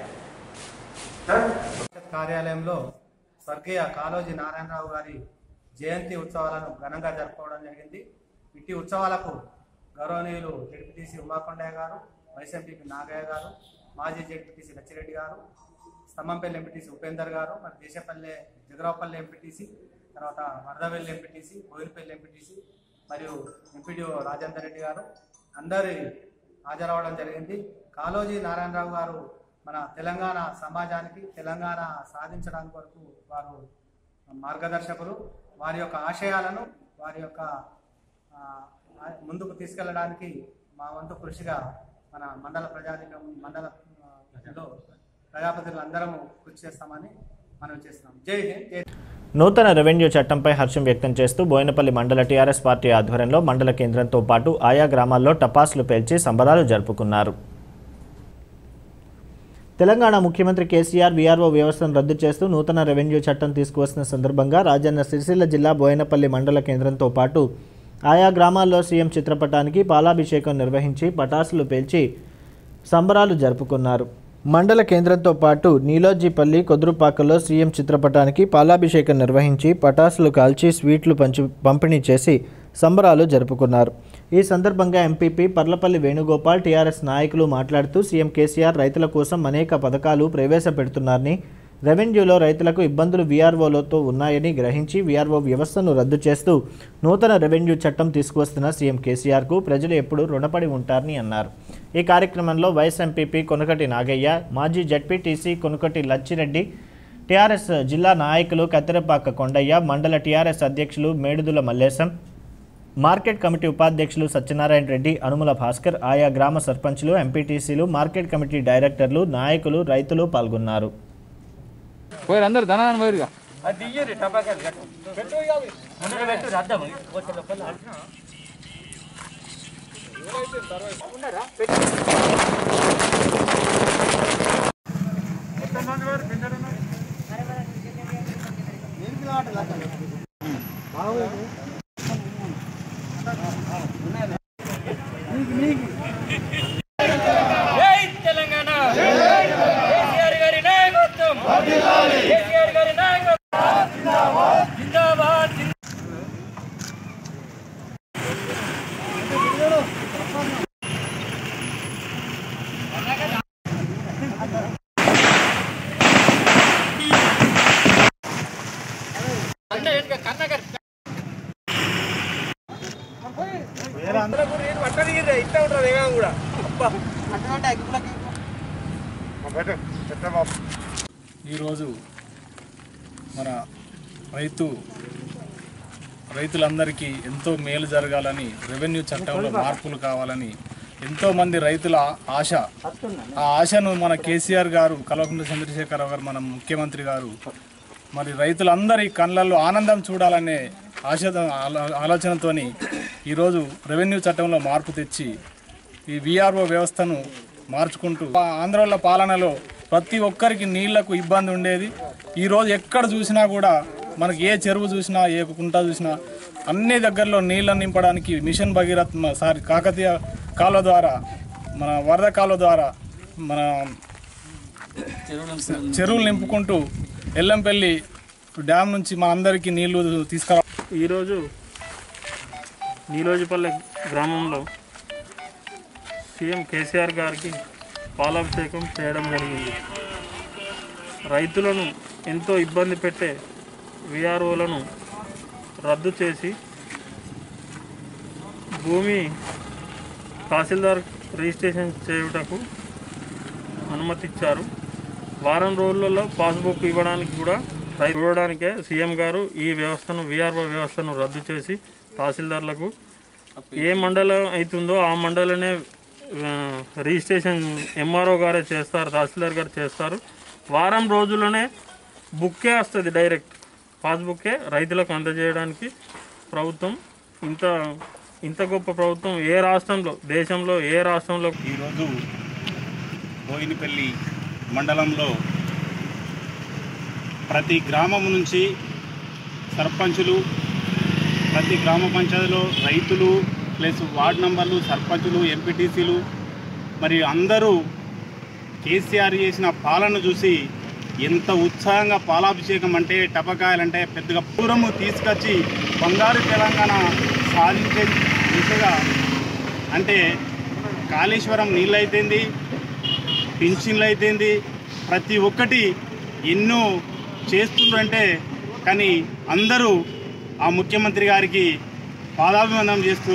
కార్యాలయంలో స్వర్గీయ కాళోజీ నారాయణరావు గారి జయంతి ఉత్సవాలను ఘనంగా జరుపుకోవడం జరిగింది ఇట్టి ఉత్సవాలకు గౌరవనీయులు జడ్పీటీసీ ఉమాకొండయ్య గారు వైస్ ఎంపీపీ నాగయ్య గారు మాజీ జడ్పీటీసీ లచ్చిరెడ్డి గారు స్తంభంపల్లి ఎంపీటీసీ ఉపేందర్ గారు మరి దేశపల్లె జగరావుపల్లి ఎంపీటీసీ తర్వాత వరదవెల్లి ఎంపీటీసీ బోయినపల్లి ఎంపీటీసీ మరియు ఎంపీడీఓ రాజేందర్ రెడ్డి గారు అందరి హాజరవడం జరిగింది కాళోజీ నారాయణరావు గారు మన తెలంగాణ సమాజానికి తెలంగాణ సాధించడానికి వరకు వారు మార్గదర్శకులు వారి యొక్క ఆశయాలను వారి యొక్క ఆ, ముందుకు తీసుకెళ్ళడానికి మా వంతు కృషిగా మన మండల ప్రజాధికం మండల ఆ, లో ప్రజాపతిలు అందరము కృషి చేస్తామని మనం చేస్తున్నాం జై హింద్ జై నూతన రెవెన్యూ చట్టంపై హర్షం వ్యక్తం చేస్తూ బోయినపల్లి మండల టీఆర్ఎస్ పార్టీ ఆధ్వర్యంలో మండల కేంద్రంతో పాటు ఆయా గ్రామాల్లో టపాసులు పేల్చి సంబరాలు జరుపుకున్నారు తెలంగాణ ముఖ్యమంత్రి కేసీఆర్ వీఆర్ఓ వ్యవస్థను రద్దు చేస్తూ నూతన రెవెన్యూ చట్టం తీసుకువస్తున్న సందర్భంగా రాజన్న సిరిసిల్ల జిల్లా బోయనపల్లి మండల కేంద్రంతో పాటు ఆయా గ్రామాల్లో సీఎం చిత్రపటానికి పాలాభిషేకం నిర్వహించి పటాసులు పేల్చి సంబరాలు జరుపుకున్నారు మండల కేంద్రంతో పాటు నీలోజీపల్లి కొదురుపాకలో సీఎం చిత్రపటానికి పాలాభిషేకం నిర్వహించి పటాసులు కాల్చి స్వీట్లు పంచి పంపిణీ చేసి సంబరాలు జరుపుకున్నారు ఈ సందర్భంగా ఎంపీపీ పర్లపల్లి వేణుగోపాల్ టీఆర్ఎస్ నాయకులు మాట్లాడుతూ సీఎం కేసీఆర్ రైతుల కోసం అనేక పథకాలు ప్రవేశపెడుతున్నారని రెవెన్యూలో రైతులకు ఇబ్బందులు వీఆర్ఓలతో ఉన్నాయని గ్రహించి వీఆర్ఓ వ్యవస్థను రద్దు చేస్తూ నూతన రెవెన్యూ చట్టం తీసుకువస్తున్న సీఎం కేసీఆర్కు ప్రజలు ఎప్పుడూ రుణపడి ఉంటారని అన్నారు ఈ కార్యక్రమంలో వైస్ ఎంపీపీ కొనకటి నాగయ్య మాజీ జడ్పీటీసీ కొనకటి లచ్చిరెడ్డి టీఆర్ఎస్ జిల్లా నాయకులు కత్తెరపాక కొండయ్య మండల టీఆర్ఎస్ అధ్యక్షులు మేడుదుల మల్లేశం మార్కెట్ కమిటీ ఉపాధ్యక్షులు సత్యనారాయణ రెడ్డి అనుముల భాస్కర్ ఆయా గ్రామ సర్పంచులు ఎంపీటీసీలు మార్కెట్ కమిటీ డైరెక్టర్లు నాయకులు రైతులు పాల్గొన్నారు పోయి అందరు ధనాన్ని పోయిరుగా అది ఇయ్యరు టపాకాయలు కట్టు పెట్టు ఇక అవి. ముందుగా పెట్టు రద్దాం వచ్చే లోపల ఉన్నారా పెట్టు జై తెలంగాణ కేసీఆర్ గారి నాయకత్వం కేసీఆర్ గారి నాయకత్వం జిందాబాద్ ఇట్లా ఉంటుంది ఏమో కూడా అబ్బా ఈరోజు మన రైతు రైతులందరికీ ఎంతో మేలు జరగాలని రెవెన్యూ చట్టంలో మార్పులు కావాలని ఎంతో మంది రైతుల ఆశ ఆ ఆశను మన కేసీఆర్ గారు కల్వకుంట్ల చంద్రశేఖరరావు గారు మన ముఖ్యమంత్రి గారు మరి రైతులందరి కళ్ళల్లో ఆనందం చూడాలనే ఆశ ఆలో- ఆలోచనతోని ఈరోజు రెవెన్యూ చట్టంలో మార్పు తెచ్చి ఈ విఆర్ఓ వ్యవస్థను మార్చుకుంటూ ఆ ఆంధ్రోళ్ళ పాలనలో ప్రతి ఒక్కరికి నీళ్లకు ఇబ్బంది ఉండేది ఈరోజు ఎక్కడ చూసినా కూడా మనకి ఏ చెరువు చూసినా ఏ కుంట చూసినా అన్ని దగ్గరలో నీళ్ళని నింపడానికి మిషన్ భగీరథ్ మ- సారీ కాకతీయ కాలువ ద్వారా మన వరద కాలువ ద్వారా మన చెరువులు నింపుకుంటూ ఎల్లంపల్లి డ్యామ్ నుంచి మా అందరికీ నీళ్లు తీసుకురా ఈరోజు నీలోజిపల్లె గ్రామంలో సీఎం కేసీఆర్ గారికి పాలాభిషేకం చేయడం జరిగింది రైతులను ఎంతో ఇబ్బంది పెట్టే విఆర్ఓలను రద్దు చేసి భూమి తహసీల్దార్ రిజిస్ట్రేషన్ చేయుటకు అనుమతిచ్చారు వారం రోజులలో పాస్బుక్ ఇవ్వడానికి కూడా రైతు ఇవ్వడానికే సీఎం గారు ఈ వ్యవస్థను విఆర్ఓ వ్యవస్థను రద్దు చేసి తహసీల్దార్లకు ఏ మండలం అవుతుందో ఆ మండలనే ఆ, రిజిస్ట్రేషన్ ఎంఆర్ఓ గారే చేస్తారు తహసీల్దార్ గారు చేస్తారు వారం రోజుల్లోనే బుక్కే వస్తుంది డైరెక్ట్ పాస్బుక్కే రైతులకు అందజేయడానికి ప్రభుత్వం ఇంత ఇంత గొప్ప ప్రభుత్వం ఏ రాష్ట్రంలో దేశంలో ఏ రాష్ట్రంలో ఈరోజు బోయినపల్లి మండలంలో ప్రతి గ్రామం నుంచి సర్పంచులు ప్రతి గ్రామ పంచాయతీలో రైతులు ప్లస్ వార్డు నంబర్లు సర్పంచులు ఎంపీటీసీలు మరి అందరూ కేసీఆర్ చేసిన పాలన చూసి ఎంత ఉత్సాహంగా పాలాభిషేకం అంటే టపకాయలంటే పెద్దగా పూర్వము తీసుకొచ్చి బంగారు తెలంగాణ సాధించే దిశగా అంటే కాళేశ్వరం నీళ్ళు అయితేంది పింఛన్లు అయితేంది ప్రతి ఒక్కటి ఎన్నో చేస్తుండ్రంటే కానీ అందరూ ఆ ముఖ్యమంత్రి గారికి పాదాభివందనం చేస్తూ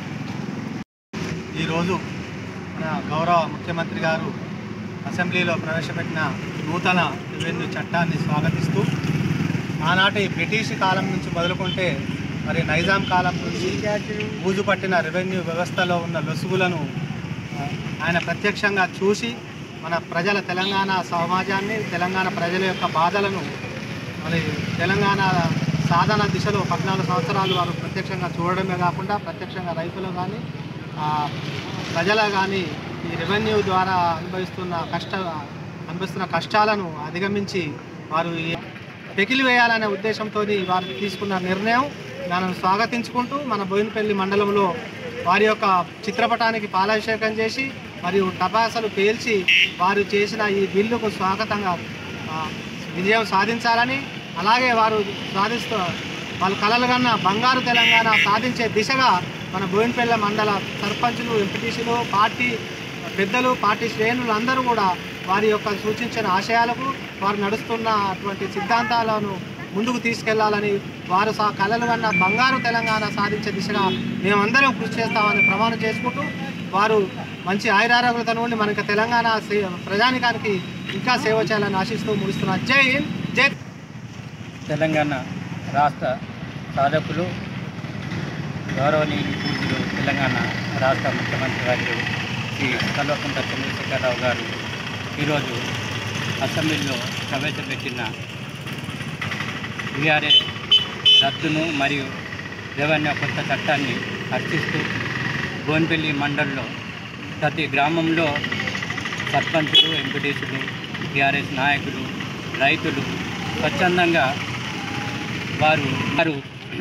ఈరోజు మన గౌరవ ముఖ్యమంత్రి గారు అసెంబ్లీలో ప్రవేశపెట్టిన నూతన రెవెన్యూ చట్టాన్ని స్వాగతిస్తూ ఆనాటి బ్రిటిష్ కాలం నుంచి మొదలుకుంటే మరి నైజాం కాలం నుంచి బూజు పట్టిన రెవెన్యూ వ్యవస్థలో ఉన్న లొసుగులను ఆ, ఆయన ప్రత్యక్షంగా చూసి మన ప్రజల తెలంగాణ సమాజాన్ని తెలంగాణ ప్రజల యొక్క బాధలను మరి తెలంగాణ సాధన దిశలో పద్నాలుగు సంవత్సరాలు వారు ప్రత్యక్షంగా చూడడమే కాకుండా ప్రత్యక్షంగా రైతులు కానీ ప్రజల కానీ ఈ రెవెన్యూ ద్వారా అనుభవిస్తున్న కష్ట అనుభవిస్తున్న కష్టాలను అధిగమించి వారు ఈ పెకిలి వేయాలనే ఉద్దేశంతో వారు తీసుకున్న నిర్ణయం మనం స్వాగతించుకుంటూ మన బోయినపల్లి మండలంలో వారి యొక్క చిత్రపటానికి పాలాభిషేకం చేసి మరియు టపాసలు పేల్చి వారు చేసిన ఈ బిల్లుకు స్వాగతంగా ఆ, విజయం సాధించాలని అలాగే వారు సాధిస్తూ వాళ్ళు కలలు కన్న బంగారు తెలంగాణ సాధించే దిశగా మన బోయినపల్లి మండల సర్పంచులు ఎంపీటీసీలు పార్టీ పెద్దలు పార్టీ శ్రేణులు అందరూ కూడా వారి యొక్క సూచించిన ఆశయాలకు వారు నడుస్తున్న అటువంటి సిద్ధాంతాలను ముందుకు తీసుకెళ్లాలని వారు సా కలలు కన్న బంగారు తెలంగాణ సాధించే దిశగా మేమందరం కృషి చేస్తామని ప్రమాణం చేసుకుంటూ వారు మంచి ఆయురారోగ్యత నుండి మనకి తెలంగాణ సే- ప్రజానికానికి ఇంకా సేవ చేయాలని ఆశిస్తూ ముగిస్తున్నా జై హింద్ జై తెలంగాణ రాష్ట్ర సాధకులు గౌరవనీయులు పూజలు తెలంగాణ రాష్ట్ర ముఖ్యమంత్రి వర్యులు శ్రీ కల్వకుంట్ల చంద్రశేఖరరావు గారు ఈరోజు అసెంబ్లీలో ప్రవేశపెట్టిన వీఆర్ఏ రద్దును మరియు రెవెన్యూ కొత్త చట్టాన్ని హర్షిస్తూ గోన్పల్లి మండలంలో ప్రతి గ్రామంలో సర్పంచులు ఎంపీటీసులు టీఆర్ఎస్ నాయకులు రైతులు స్వచ్ఛందంగా వారు వారు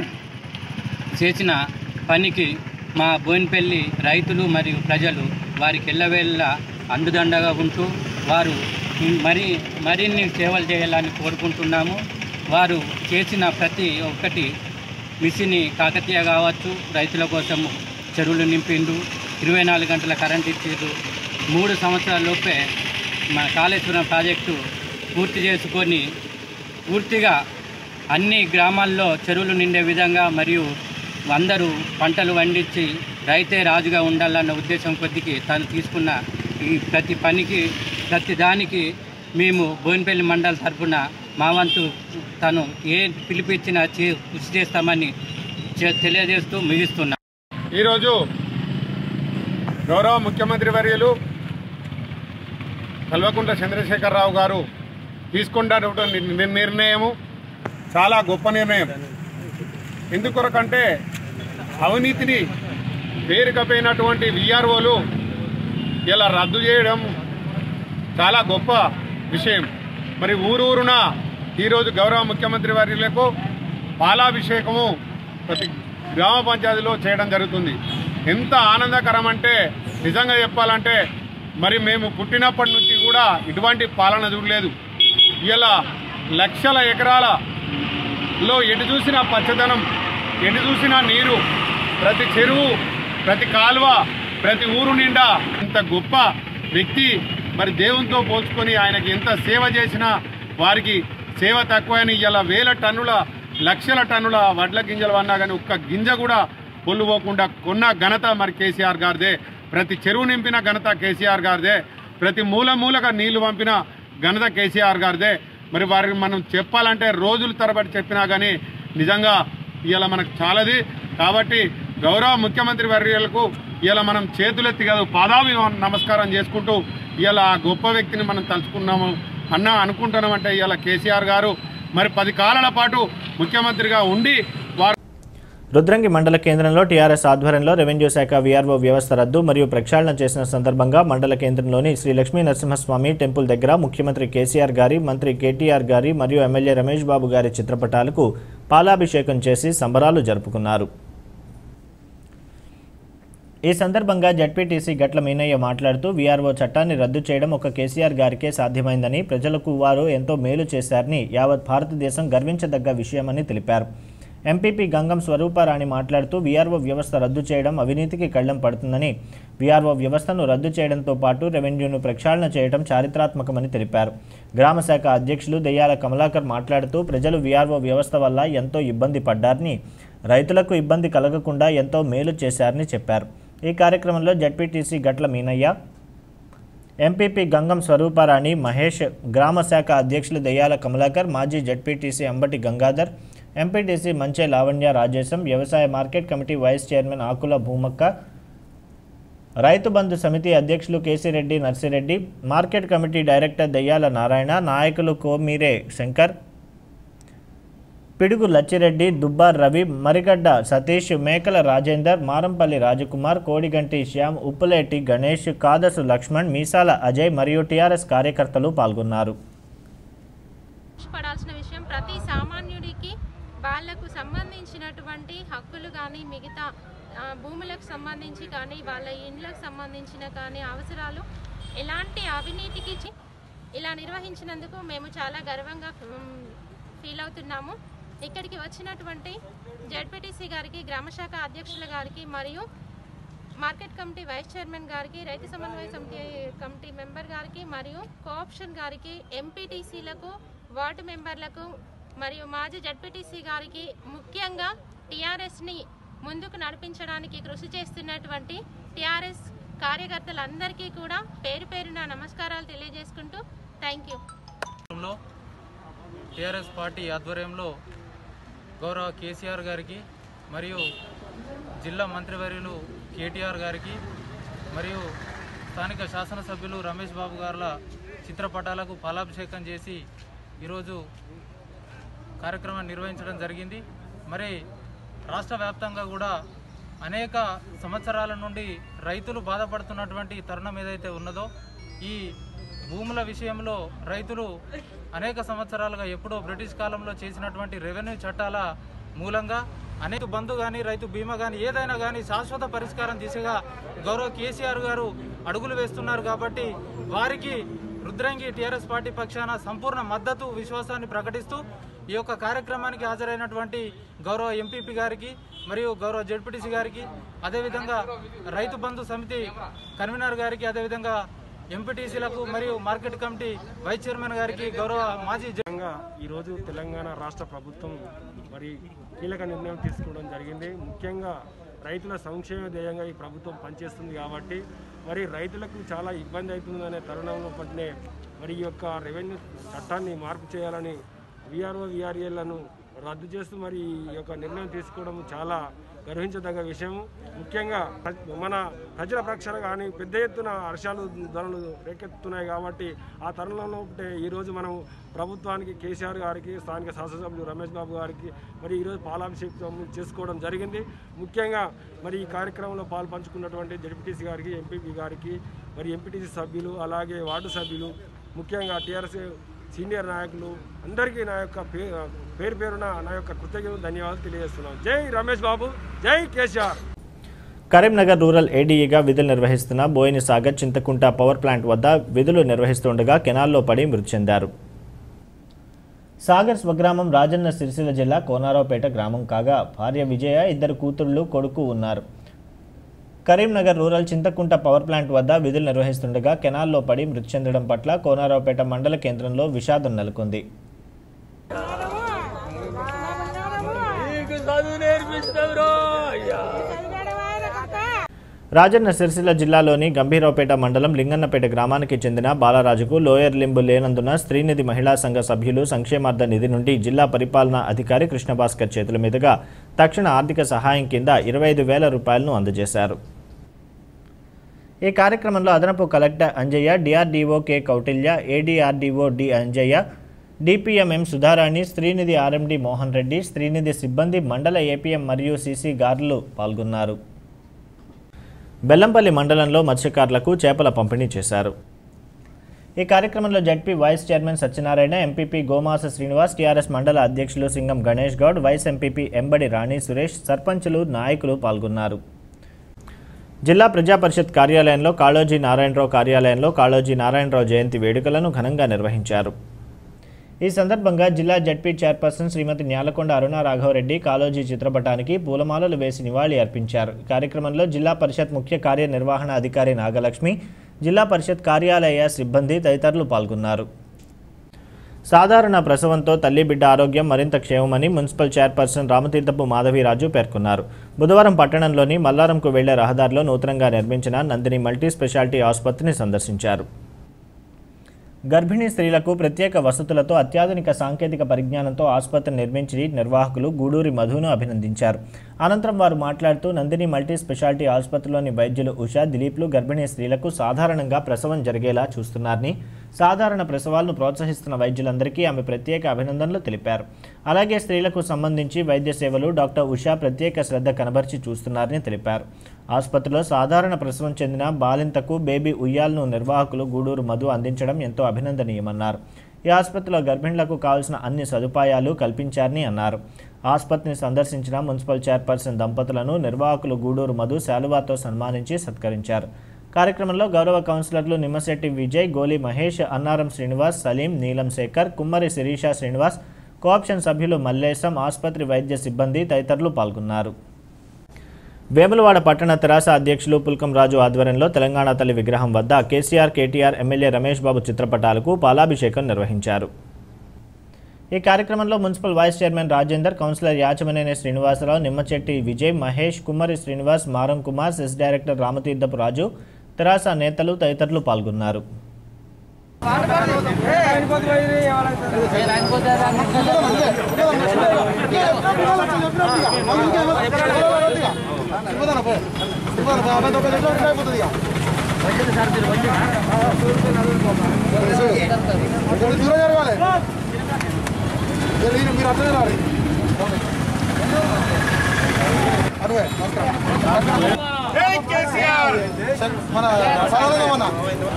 చేసిన పనికి మా బోయినపల్లి రైతులు మరియు ప్రజలు వారికి ఎల్లవేళ్ళ అండుదండగా ఉంటూ వారు మరి మరిన్ని సేవలు చేయాలని కోరుకుంటున్నాము వారు చేసిన ప్రతి ఒక్కటి మిషిని కాకతీయ కావచ్చు రైతుల కోసం చెరువులు నింపిండు ఇరవై నాలుగు గంటల కరెంట్ ఇచ్చిండు మూడు సంవత్సరాల లోపే మన కాళేశ్వరం ప్రాజెక్టు పూర్తి చేసుకొని పూర్తిగా అన్ని గ్రామాల్లో చెరువులు నిండే విధంగా మరియు అందరూ పంటలు పండించి రైతే రాజుగా ఉండాలన్న ఉద్దేశం కొద్దికి తను తీసుకున్న ఈ ప్రతి పనికి ప్రతి దానికి మేము బోయినపల్లి మండలి తరఫున మా వంతు తను ఏ పిలిపించినా చే కృషి చేస్తామని చె- తెలియజేస్తూ ముగిస్తున్నాం ఈరోజు గౌరవ ముఖ్యమంత్రి వర్యులు కల్వకుంట్ల చంద్రశేఖరరావు గారు తీసుకున్నటువంటి ని- నిర్ణయము చాలా గొప్ప నిర్ణయం ఎందుకొరకంటే అవినీతిని పేరుకపోయినటువంటి విఆర్ఓలు ఇలా రద్దు చేయడం చాలా గొప్ప విషయం మరి ఊరూరున ఈరోజు గౌరవ ముఖ్యమంత్రి వర్యులకు పాలాభిషేకము ప్రతి గ్రామ పంచాయతీలో చేయడం జరుగుతుంది ఎంత ఆనందకరం అంటే నిజంగా చెప్పాలంటే మరి మేము పుట్టినప్పటి నుంచి కూడా ఇటువంటి పాలన చూడలేదు ఇలా లక్షల ఎకరాలలో ఎటు చూసిన పచ్చదనం ఎటు చూసిన నీరు ప్రతి చెరువు ప్రతి కాలువ ప్రతి ఊరు నిండా ఇంత గొప్ప వ్యక్తి మరి దేవునితో పోల్చుకొని ఆయనకి ఎంత సేవ చేసినా వారికి సేవ తక్కువని ఇలా వేల టన్నుల లక్షల టన్నుల వడ్ల గింజలు అన్నా కానీ ఒక్క గింజ కూడా పొల్లు పోకుండా కొన్న ఘనత మరి కేసీఆర్ గారిదే ప్రతి చెరువు నింపిన ఘనత కేసీఆర్ గారిదే ప్రతి మూల మూలగా నీళ్లు పంపిన ఘనత కేసీఆర్ గారిదే మరి వారికి మనం చెప్పాలంటే రోజుల తరబడి చెప్పినా కానీ నిజంగా ఇలా మనకు చాలది కాబట్టి గౌరవ ముఖ్యమంత్రి వర్యులకు ఇలా మనం చేతులెత్తి కాదు పాదాభి నమస్కారం చేసుకుంటూ ఇలా ఆ గొప్ప వ్యక్తిని మనం తలుచుకున్నాము అన్న అనుకుంటున్నామంటే ఇలా కేసీఆర్ గారు మరి పది కాలాల పాటు ముఖ్యమంత్రిగా ఉండి వారు రుద్రంగి మండల కేంద్రంలో టీఆర్ఎస్ ఆధ్వర్యంలో రెవెన్యూ శాఖ వీఆర్ఓ వ్యవస్థ రద్దు మరియు ప్రక్షాళన చేసిన సందర్భంగా మండల కేంద్రంలోని శ్రీ లక్ష్మీ నరసింహస్వామి టెంపుల్ దగ్గర ముఖ్యమంత్రి కేసీఆర్ గారి మంత్రి కేటీఆర్ గారి మరియు ఎమ్మెల్యే రమేష్ బాబు గారి చిత్రపటాలకు పాలాభిషేకం చేసి సంబరాలు జరుపుకున్నారు ఈ సందర్భంగా జడ్పీటీసీ గట్ల మీనయ్య మాట్లాడుతూ వీఆర్ఓ చట్టాన్ని రద్దు చేయడం ఒక కేసీఆర్ గారికే సాధ్యమైందని ప్రజలకు వారు ఎంతో మేలు చేశారని యావత్ భారతదేశం గర్వించదగ్గ విషయమని తెలిపారు ఎంపీపీ గంగం స్వరూపారాణి మాట్లాడుతూ వీఆర్ఓ వ్యవస్థ రద్దు చేయడం అవినీతికి కళ్ళం పడుతుందని వీఆర్ఓ వ్యవస్థను రద్దు చేయడంతో పాటు రెవెన్యూను ప్రక్షాళన చేయడం చారిత్రాత్మకమని తెలిపారు గ్రామ శాఖ అధ్యక్షులు దెయ్యాల కమలాకర్ మాట్లాడుతూ ప్రజలు వీఆర్ఓ వ్యవస్థ వల్ల ఎంతో ఇబ్బంది పడ్డారని రైతులకు ఇబ్బంది కలగకుండా ఎంతో మేలు చేశారని చెప్పారు ఈ కార్యక్రమంలో జడ్పీటీసీ గట్ల మీనయ్య ఎంపీపీ గంగం స్వరూపారాణి మహేష్ గ్రామ శాఖ అధ్యక్షులు దెయ్యాల కమలాకర్ మాజీ జడ్పీటీసీ అంబటి గంగాధర్ ఎంపీటీసీ మంచే లావణ్య రాజేశం వ్యవసాయ market committee vice chairman Akula Bhumakka Rythu Bandhu Samithi అధ్యక్షులు Kesireddy Narsireddy market committee director Deyyala Narayana నాయకులు కోమీరే శంకర్ పిడుగు లచ్చిరెడ్డి దుబ్బార్ రవి మరిగడ్డ సతీష్ మేకల రాజేందర్ మారంపల్లి రాజకుమార్ కోడిగంటి శ్యామ్ ఉప్పులేటి గణేష్ కాదసు లక్ష్మణ్ మీసాల అజయ్ మరియు టీఆర్ఎస్ కార్యకర్తలు పాల్గొన్నారు పడాల్సిన విషయం ప్రతి సామాన్యుడికి వాళ్లకు సంబంధించినటువంటి హక్కులు కానీ మిగతా ఆ, భూములకు సంబంధించి కానీ వాళ్ళ ఇండ్లకు సంబంధించిన కానీ అవసరాలు ఎలాంటి అవినీతికి చి- ఇలా నిర్వహించినందుకు మేము చాలా గర్వంగా ఫీల్ అవుతున్నాము ఇక్కడికి వచ్చినటువంటి జడ్పీటీసీ గారికి గ్రామశాఖ అధ్యక్షుల గారికి మరియు మార్కెట్ కమిటీ వైస్ చైర్మన్ గారికి రైతు సమన్వయ సమితి కమిటీ మెంబర్ గారికి మరియు కోఆప్షన్ గారికి ఎంపీటీసీలకు వార్డు మెంబర్లకు మరియు మాజీ జడ్పీటీసీ గారికి ముఖ్యంగా టీఆర్ఎస్ని ముందుకు నడిపించడానికి కృషి చేస్తున్నటువంటి టీఆర్ఎస్ కార్యకర్తలందరికీ కూడా పేరు పేరున నమస్కారాలు తెలియజేసుకుంటూ థ్యాంక్ యూ లో టీఆర్ఎస్ పార్టీ ఆధ్వర్యంలో గౌరవ కేసీఆర్ గారికి మరియు జిల్లా మంత్రివర్యులు కేటీఆర్ గారికి మరియు స్థానిక శాసనసభ్యులు రమేష్ బాబు గారుల చిత్రపటాలకు ఫలాభిషేకం చేసి ఈరోజు కార్యక్రమాన్ని నిర్వహించడం జరిగింది మరి రాష్ట్ర వ్యాప్తంగా కూడా అనేక సంవత్సరాల నుండి రైతులు బాధపడుతున్నటువంటి తరుణం ఏదైతే ఉన్నదో ఈ భూముల విషయంలో రైతులు అనేక సంవత్సరాలుగా ఎప్పుడో బ్రిటిష్ కాలంలో చేసినటువంటి రెవెన్యూ చట్టాల మూలంగా అనేక బంధు కానీ రైతు బీమా కానీ ఏదైనా కానీ శాశ్వత పరిష్కారం దిశగా గౌరవ కేసీఆర్ గారు అడుగులు వేస్తున్నారు కాబట్టి వారికి రుద్రంగి టీఆర్ఎస్ పార్టీ పక్షాన సంపూర్ణ మద్దతు విశ్వాసాన్ని ప్రకటిస్తూ ఈ యొక్క కార్యక్రమానికి హాజరైనటువంటి గౌరవ ఎంపీపీ గారికి మరియు గౌరవ జడ్పీటీసీ గారికి అదేవిధంగా రైతు బంధు సమితి కన్వీనర్ గారికి అదేవిధంగా ఎంపీటీసీలకు మరియు మార్కెట్ కమిటీ వైస్ చైర్మన్ గారికి గౌరవ మాజీ జ- విధంగా ఈరోజు తెలంగాణ రాష్ట్ర ప్రభుత్వం మరి కీలక నిర్ణయం తీసుకోవడం జరిగింది ముఖ్యంగా రైతుల సంక్షేమ ధ్యేయంగా ఈ ప్రభుత్వం పనిచేస్తుంది కాబట్టి మరి రైతులకు చాలా ఇబ్బంది అవుతుందనే తరుణంలో పట్టినే మరి ఈ యొక్క రెవెన్యూ చట్టాన్ని మార్పు చేయాలని విఆర్ఓ విఆర్ఏలను రద్దు చేస్తూ మరి ఈ యొక్క నిర్ణయం తీసుకోవడం చాలా గర్వించదగ్గ విషయం ముఖ్యంగా ప్ర- మన ప్రజల రక్షణ కానీ పెద్ద ఎత్తున హర్షాలు ధరలు రేకెత్తుతున్నాయి కాబట్టి ఆ తరుణంలో ఒకటే ఈరోజు మనం ప్రభుత్వానికి కేసీఆర్ గారికి స్థానిక శాసనసభ్యులు రమేష్ బాబు గారికి మరి ఈరోజు పాలాభిషేకం చేసుకోవడం జరిగింది ముఖ్యంగా మరి ఈ కార్యక్రమంలో పాలు పంచుకున్నటువంటి జడ్పీటీసీ గారికి ఎంపీపీ గారికి మరి ఎంపీటీసీ సభ్యులు అలాగే వార్డు సభ్యులు ముఖ్యంగా టీఆర్ఎస్ సీనియర్ నాయకులు అందరికీ నా యొక్క పే- పేరు పేరున నా యొక్క కృతజ్ఞతలు ధన్యవాదాలు తెలియజేస్తున్నాను జై రమేష్ బాబు జై కేసీఆర్ కరీంనగర్ రూరల్ ఏడీఈగా విధులు నిర్వహిస్తున్న బోయిని సాగర్ చింతకుంట పవర్ ప్లాంట్ వద్ద విధులు నిర్వహిస్తుండగా కెనాల్లో పడి మృతి చెందారు సాగర్ స్వగ్రామం రాజన్న సిరిసిల్ల జిల్లా కోనారావుపేట గ్రామం కాగా భార్య విజయ ఇద్దరు కూతుళ్లు కొడుకు ఉన్నారు Karimnagar rural Chintakunta power plant వద్ద విధులు నిర్వహిస్తుండగా కెనాల్లో పడి మృతి చెందడం పట్ల కోనారావుపేట మండల కేంద్రంలో విషాదం నెలకొంది చచ్చిపోతావురో అయ్యా రాజన్న సిరిసిల్ల జిల్లాలోని గంభీరావుపేట మండలం లింగన్నపేట గ్రామానికి చెందిన బాలరాజుకు లోయర్ లింబు లేనందున స్త్రీనిధి మహిళా సంఘ సభ్యులు సంక్షేమార్థ నిధి నుండి జిల్లా పరిపాలనా అధికారి కృష్ణభాస్కర్ చేతుల మీదుగా తక్షణ ఆర్థిక సహాయం కింద ఇరవై ఐదు వేల రూపాయలను అందజేశారు ఈ కార్యక్రమంలో అదనపు collector Anjaiah DRDO K Kautilya ADRDO D Anjaiah DPMM Sudharani Streenidhi RMD Mohan Reddy Streenidhi సిబ్బంది మండల ఏపీఎం మరియు సీసీ గార్డులు పాల్గొన్నారు బెల్లంపల్లి మండలంలో మత్స్యకారులకు చేపల పంపిణీ చేశారు ఈ కార్యక్రమంలో ZP vice chairman Satyanarayana MPP Gomasa Srinivas TRS మండల అధ్యక్షులు సింగం గణేష్ గౌడ్ వైస్ ఎంపీపీ ఎంబడి రాణి సురేష్ సర్పంచులు నాయకులు పాల్గొన్నారు జిల్లా ప్రజా పరిషత్ కార్యాలయంలో కాళోజీ నారాయణరావు కార్యాలయంలో కాళోజీ నారాయణరావు జయంతి వేడుకలను ఘనంగా నిర్వహించారు ఈ సందర్భంగా జిల్లా జడ్పీ చైర్పర్సన్ శ్రీమతి న్యాలకొండ అరుణ రాఘవరెడ్డి కాళోజీ చిత్రపటానికి పూలమాలలు వేసి నివాళి అర్పించారు ఈ కార్యక్రమంలో జిల్లా పరిషత్ ముఖ్య కార్యనిర్వహణ అధికారి నాగలక్ష్మి జిల్లా పరిషత్ కార్యాలయ సిబ్బంది తదితరులు పాల్గొన్నారు సాధారణ ప్రసవంతో తల్లి బిడ్డ ఆరోగ్యం మరింత క్షేమమని మున్సిపల్ చైర్పర్సన్ రామతీర్థపు మాధవీరాజు పేర్కొన్నారు బుధవారం పట్టణంలోని మల్లారంకు వెళ్లే రహదారిలో నూతనంగా నిర్మించిన నందిని మల్టీ స్పెషాలిటీ ఆసుపత్రిని సందర్శించారు గర్భిణీ స్త్రీలకు ప్రత్యేక వసతులతో అత్యాధునిక సాంకేతిక పరిజ్ఞానంతో ఆసుపత్రి నిర్మించి నిర్వాహకులు గూడూరి మధును అభినందించారు అనంతరం వారు మాట్లాడుతూ నందిని మల్టీ స్పెషాలిటీ ఆసుపత్రిలోని వైద్యులు ఉషా దిలీప్లు గర్భిణీ స్త్రీలకు సాధారణంగా ప్రసవం జరిగేలా చూస్తున్నారని సాధారణ ప్రసవాలను ప్రోత్సహిస్తున్న వైద్యులందరికీ ఆమె ప్రత్యేక అభినందనలు తెలిపారు అలాగే స్త్రీలకు సంబంధించి వైద్య సేవలు డాక్టర్ ఉషా ప్రత్యేక శ్రద్ధ కనబరిచి చూస్తున్నారని తెలిపారు ఆసుపత్రిలో సాధారణ ప్రసవం చెందిన బాలింతకు బేబీ ఉయ్యాలను నిర్వాహకులు గూడూరు మధు అందించడం ఎంతో అభినందనీయమన్నారు ఈ ఆసుపత్రిలో గర్భిణులకు కావాల్సిన అన్ని సదుపాయాలు కల్పించారని అన్నారు ఆసుపత్రిని సందర్శించిన మున్సిపల్ చైర్పర్సన్ దంపతులను నిర్వాహకులు గూడూరు మధు శాలువాతో సన్మానించి సత్కరించారు కార్యక్రమంలో గౌరవ కౌన్సిలర్లు నిమ్మశెట్టి విజయ్ గోలి మహేష్ అన్నారం శ్రీనివాస్ సలీం నీలం శేఖర్ కుమ్మరి శిరీష శ్రీనివాస్ కోఆప్షన్ సభ్యులు మల్లేశం ఆసుపత్రి వైద్య సిబ్బంది తదితరులు పాల్గొన్నారు వేములవాడ పట్టణ తెరాస అధ్యక్షులు పుల్కం రాజు ఆధ్వర్యంలో తెలంగాణ తల్లి విగ్రహం వద్ద KCR KTR MLA Ramesh Babu చిత్రపటాలకు పాలాభిషేకం నిర్వహించారు ఈ కార్యక్రమంలో municipal vice chairman Rajender councillor Yachamaneni Srinivasarao Nimmachetti Vijay Mahesh Kummari Srinivas Maram Kumar CESS director Ramatheerthapu Raju తెరాస నేతలు తదితరులు పాల్గొన్నారు మీరు అట్లనే రావాలి అడుగు మన సరళంగా మన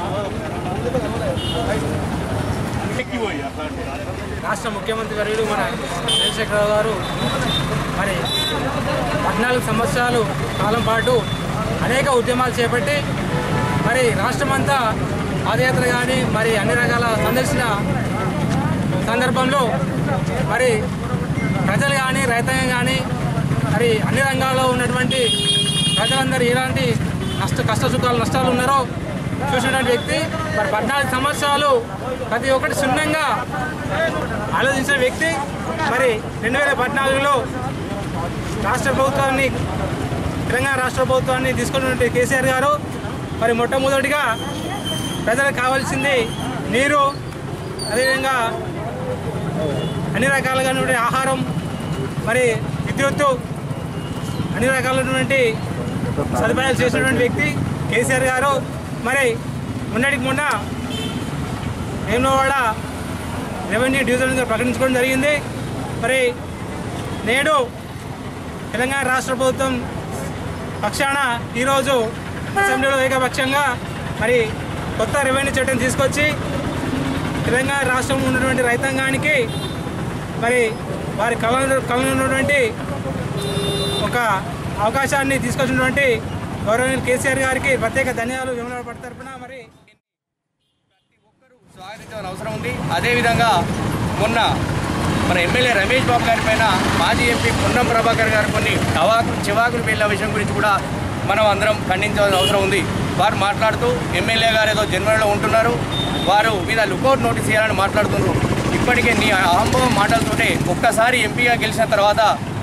రాష్ట్ర ముఖ్యమంత్రి వర్యులు మన చంద్రశేఖరరావు గారు మరి పద్నాలుగు సంవత్సరాలు కాలం పాటు అనేక ఉద్యమాలు చేపట్టి మరి రాష్ట్రమంతా పాదయాత్ర కానీ మరి అన్ని రకాల సందర్శన సందర్భంలో మరి ప్రజలు కానీ రైతాంగం కానీ మరి అన్ని రంగాల్లో ఉన్నటువంటి ప్రజలందరూ ఎలాంటి నష్ట కష్ట సుఖాలు నష్టాలు ఉన్నారో చూసినటువంటి వ్యక్తి మరి పద్నాలుగు సంవత్సరాలు ప్రతి ఒక్కటి శూన్యంగా ఆలోచించిన వ్యక్తి మరి రెండు వేల పద్నాలుగులో రాష్ట్ర ప్రభుత్వాన్ని తెలంగాణ రాష్ట్ర ప్రభుత్వాన్ని తీసుకున్నటువంటి కేసీఆర్ గారు మరి మొట్టమొదటిగా ప్రజలకు కావాల్సింది నీరు అదేవిధంగా అన్ని రకాలుగా ఆహారం మరి విద్యుత్తు అన్ని రకాలైనటువంటి సదుపాయాలు చేసినటువంటి వ్యక్తి కేసీఆర్ గారు మరి మొన్నటికి మొన్న వేములవాడ రెవెన్యూ డివిజన్గా ప్రకటించుకోవడం జరిగింది మరి నేడు తెలంగాణ రాష్ట్ర ప్రభుత్వం పక్షాన ఈరోజు అసెంబ్లీలో ఏకపక్షంగా మరి కొత్త రెవెన్యూ చట్టం తీసుకొచ్చి తెలంగాణ రాష్ట్రంలో ఉన్నటువంటి రైతాంగానికి మరి వారి కళ కళలో ఉన్నటువంటి ఒక అవకాశాన్ని తీసుకొచ్చినటువంటి గౌరవనీయులు కేసీఆర్ గారికి ప్రత్యేక ధన్యవాదాలు విమల పట్ల తరపున మరి స్వాగతించవలసిన అవసరం ఉంది అదేవిధంగా మొన్న మన ఎమ్మెల్యే రమేష్ బాబు గారి పైన మాజీ ఎంపీ పొన్నం ప్రభాకర్ గారు కొన్ని అవాకులు చివాకులు పేర్ల విషయం గురించి కూడా మనం అందరం ఖండించవలసిన అవసరం ఉంది వారు మాట్లాడుతూ ఎమ్మెల్యే గారు ఏదో జన్మలో ఉంటున్నారు వారు మీద లుకౌట్ నోటీస్ చేయాలని మాట్లాడుతున్నారు ఇప్పటికే నీ అహంభవం మాటలతోటే ఒక్కసారి ఎంపీగా గెలిచిన తర్వాత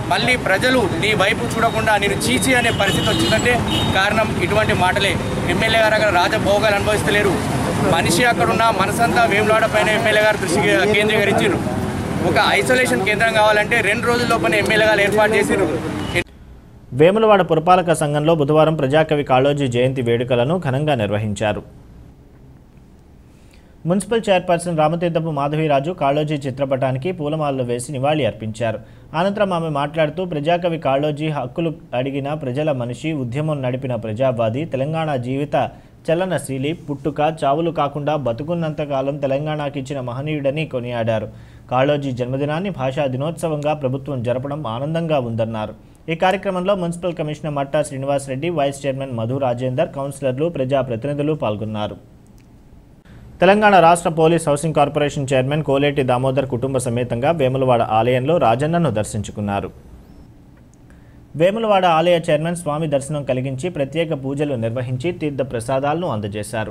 మళ్ళీ ప్రజలు నీ వైపు చూడకుండా నేను చీచి అనే పరిస్థితి వచ్చిందంటే కారణం ఇటువంటి మాటలే ఎమ్మెల్యే గారు అక్కడ రాజభోగాలు అనుభవిస్తలేరు మనిషి అక్కడ ఉన్న మనసంతా వేములాడ పైన ఎమ్మెల్యే గారు దృష్టి కేంద్రీకరించారు ఒక ఐసోలేషన్ కేంద్రం కావాలంటే రెండు రోజుల లోపల ఎమ్మెల్యే గారు ఏర్పాటు చేసిరు వేములవాడ పురపాలక సంఘంలో బుధవారం ప్రజాకవి కాళోజీ జయంతి వేడుకలను ఘనంగా నిర్వహించారు మున్సిపల్ చైర్పర్సన్ రామతీర్థపు మాధవీరాజు కాళోజీ చిత్రపటానికి పూలమాలలు వేసి నివాళి అర్పించారు అనంతరం ఆమె మాట్లాడుతూ ప్రజాకవి కాళోజీ హక్కులు అడిగిన ప్రజల మనిషి ఉద్యమం నడిపిన ప్రజావాది తెలంగాణ జీవిత చలనశీలి పుట్టుక చావులు కాకుండా బతుకున్నంతకాలం తెలంగాణకి ఇచ్చిన మహనీయుడని కొనియాడారు కాళోజీ జన్మదినాన్ని భాషా దినోత్సవంగా ప్రభుత్వం జరపడం ఆనందంగా ఉందన్నారు ఈ కార్యక్రమంలో municipal commissioner Matta Srinivasareddy vice chairman Madhu Rajender కౌన్సిలర్లు ప్రజాప్రతినిధులు పాల్గొన్నారు తెలంగాణ రాష్ట్ర police housing corporation chairman Koleti Damodar కుటుంబ సమేతంగా వేములవాడ ఆలయంలో రాజన్నను దర్శించుకున్నారు వేములవాడ ఆలయ చైర్మన్ స్వామి దర్శనం కలిగించి ప్రత్యేక పూజలు నిర్వహించి తీర్థ ప్రసాదాలను అందజేశారు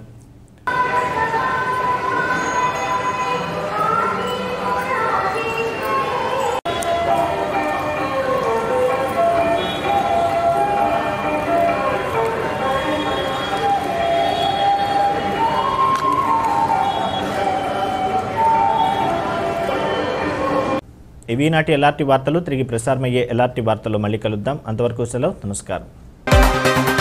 ఇవి నాటి ఎల్ఆర్టీ వార్తలు తిరిగి ప్రసారమయ్యే ఎల్ఆర్టీ వార్తలు మళ్ళీ కలుద్దాం అంతవరకు సెలవు నమస్కారం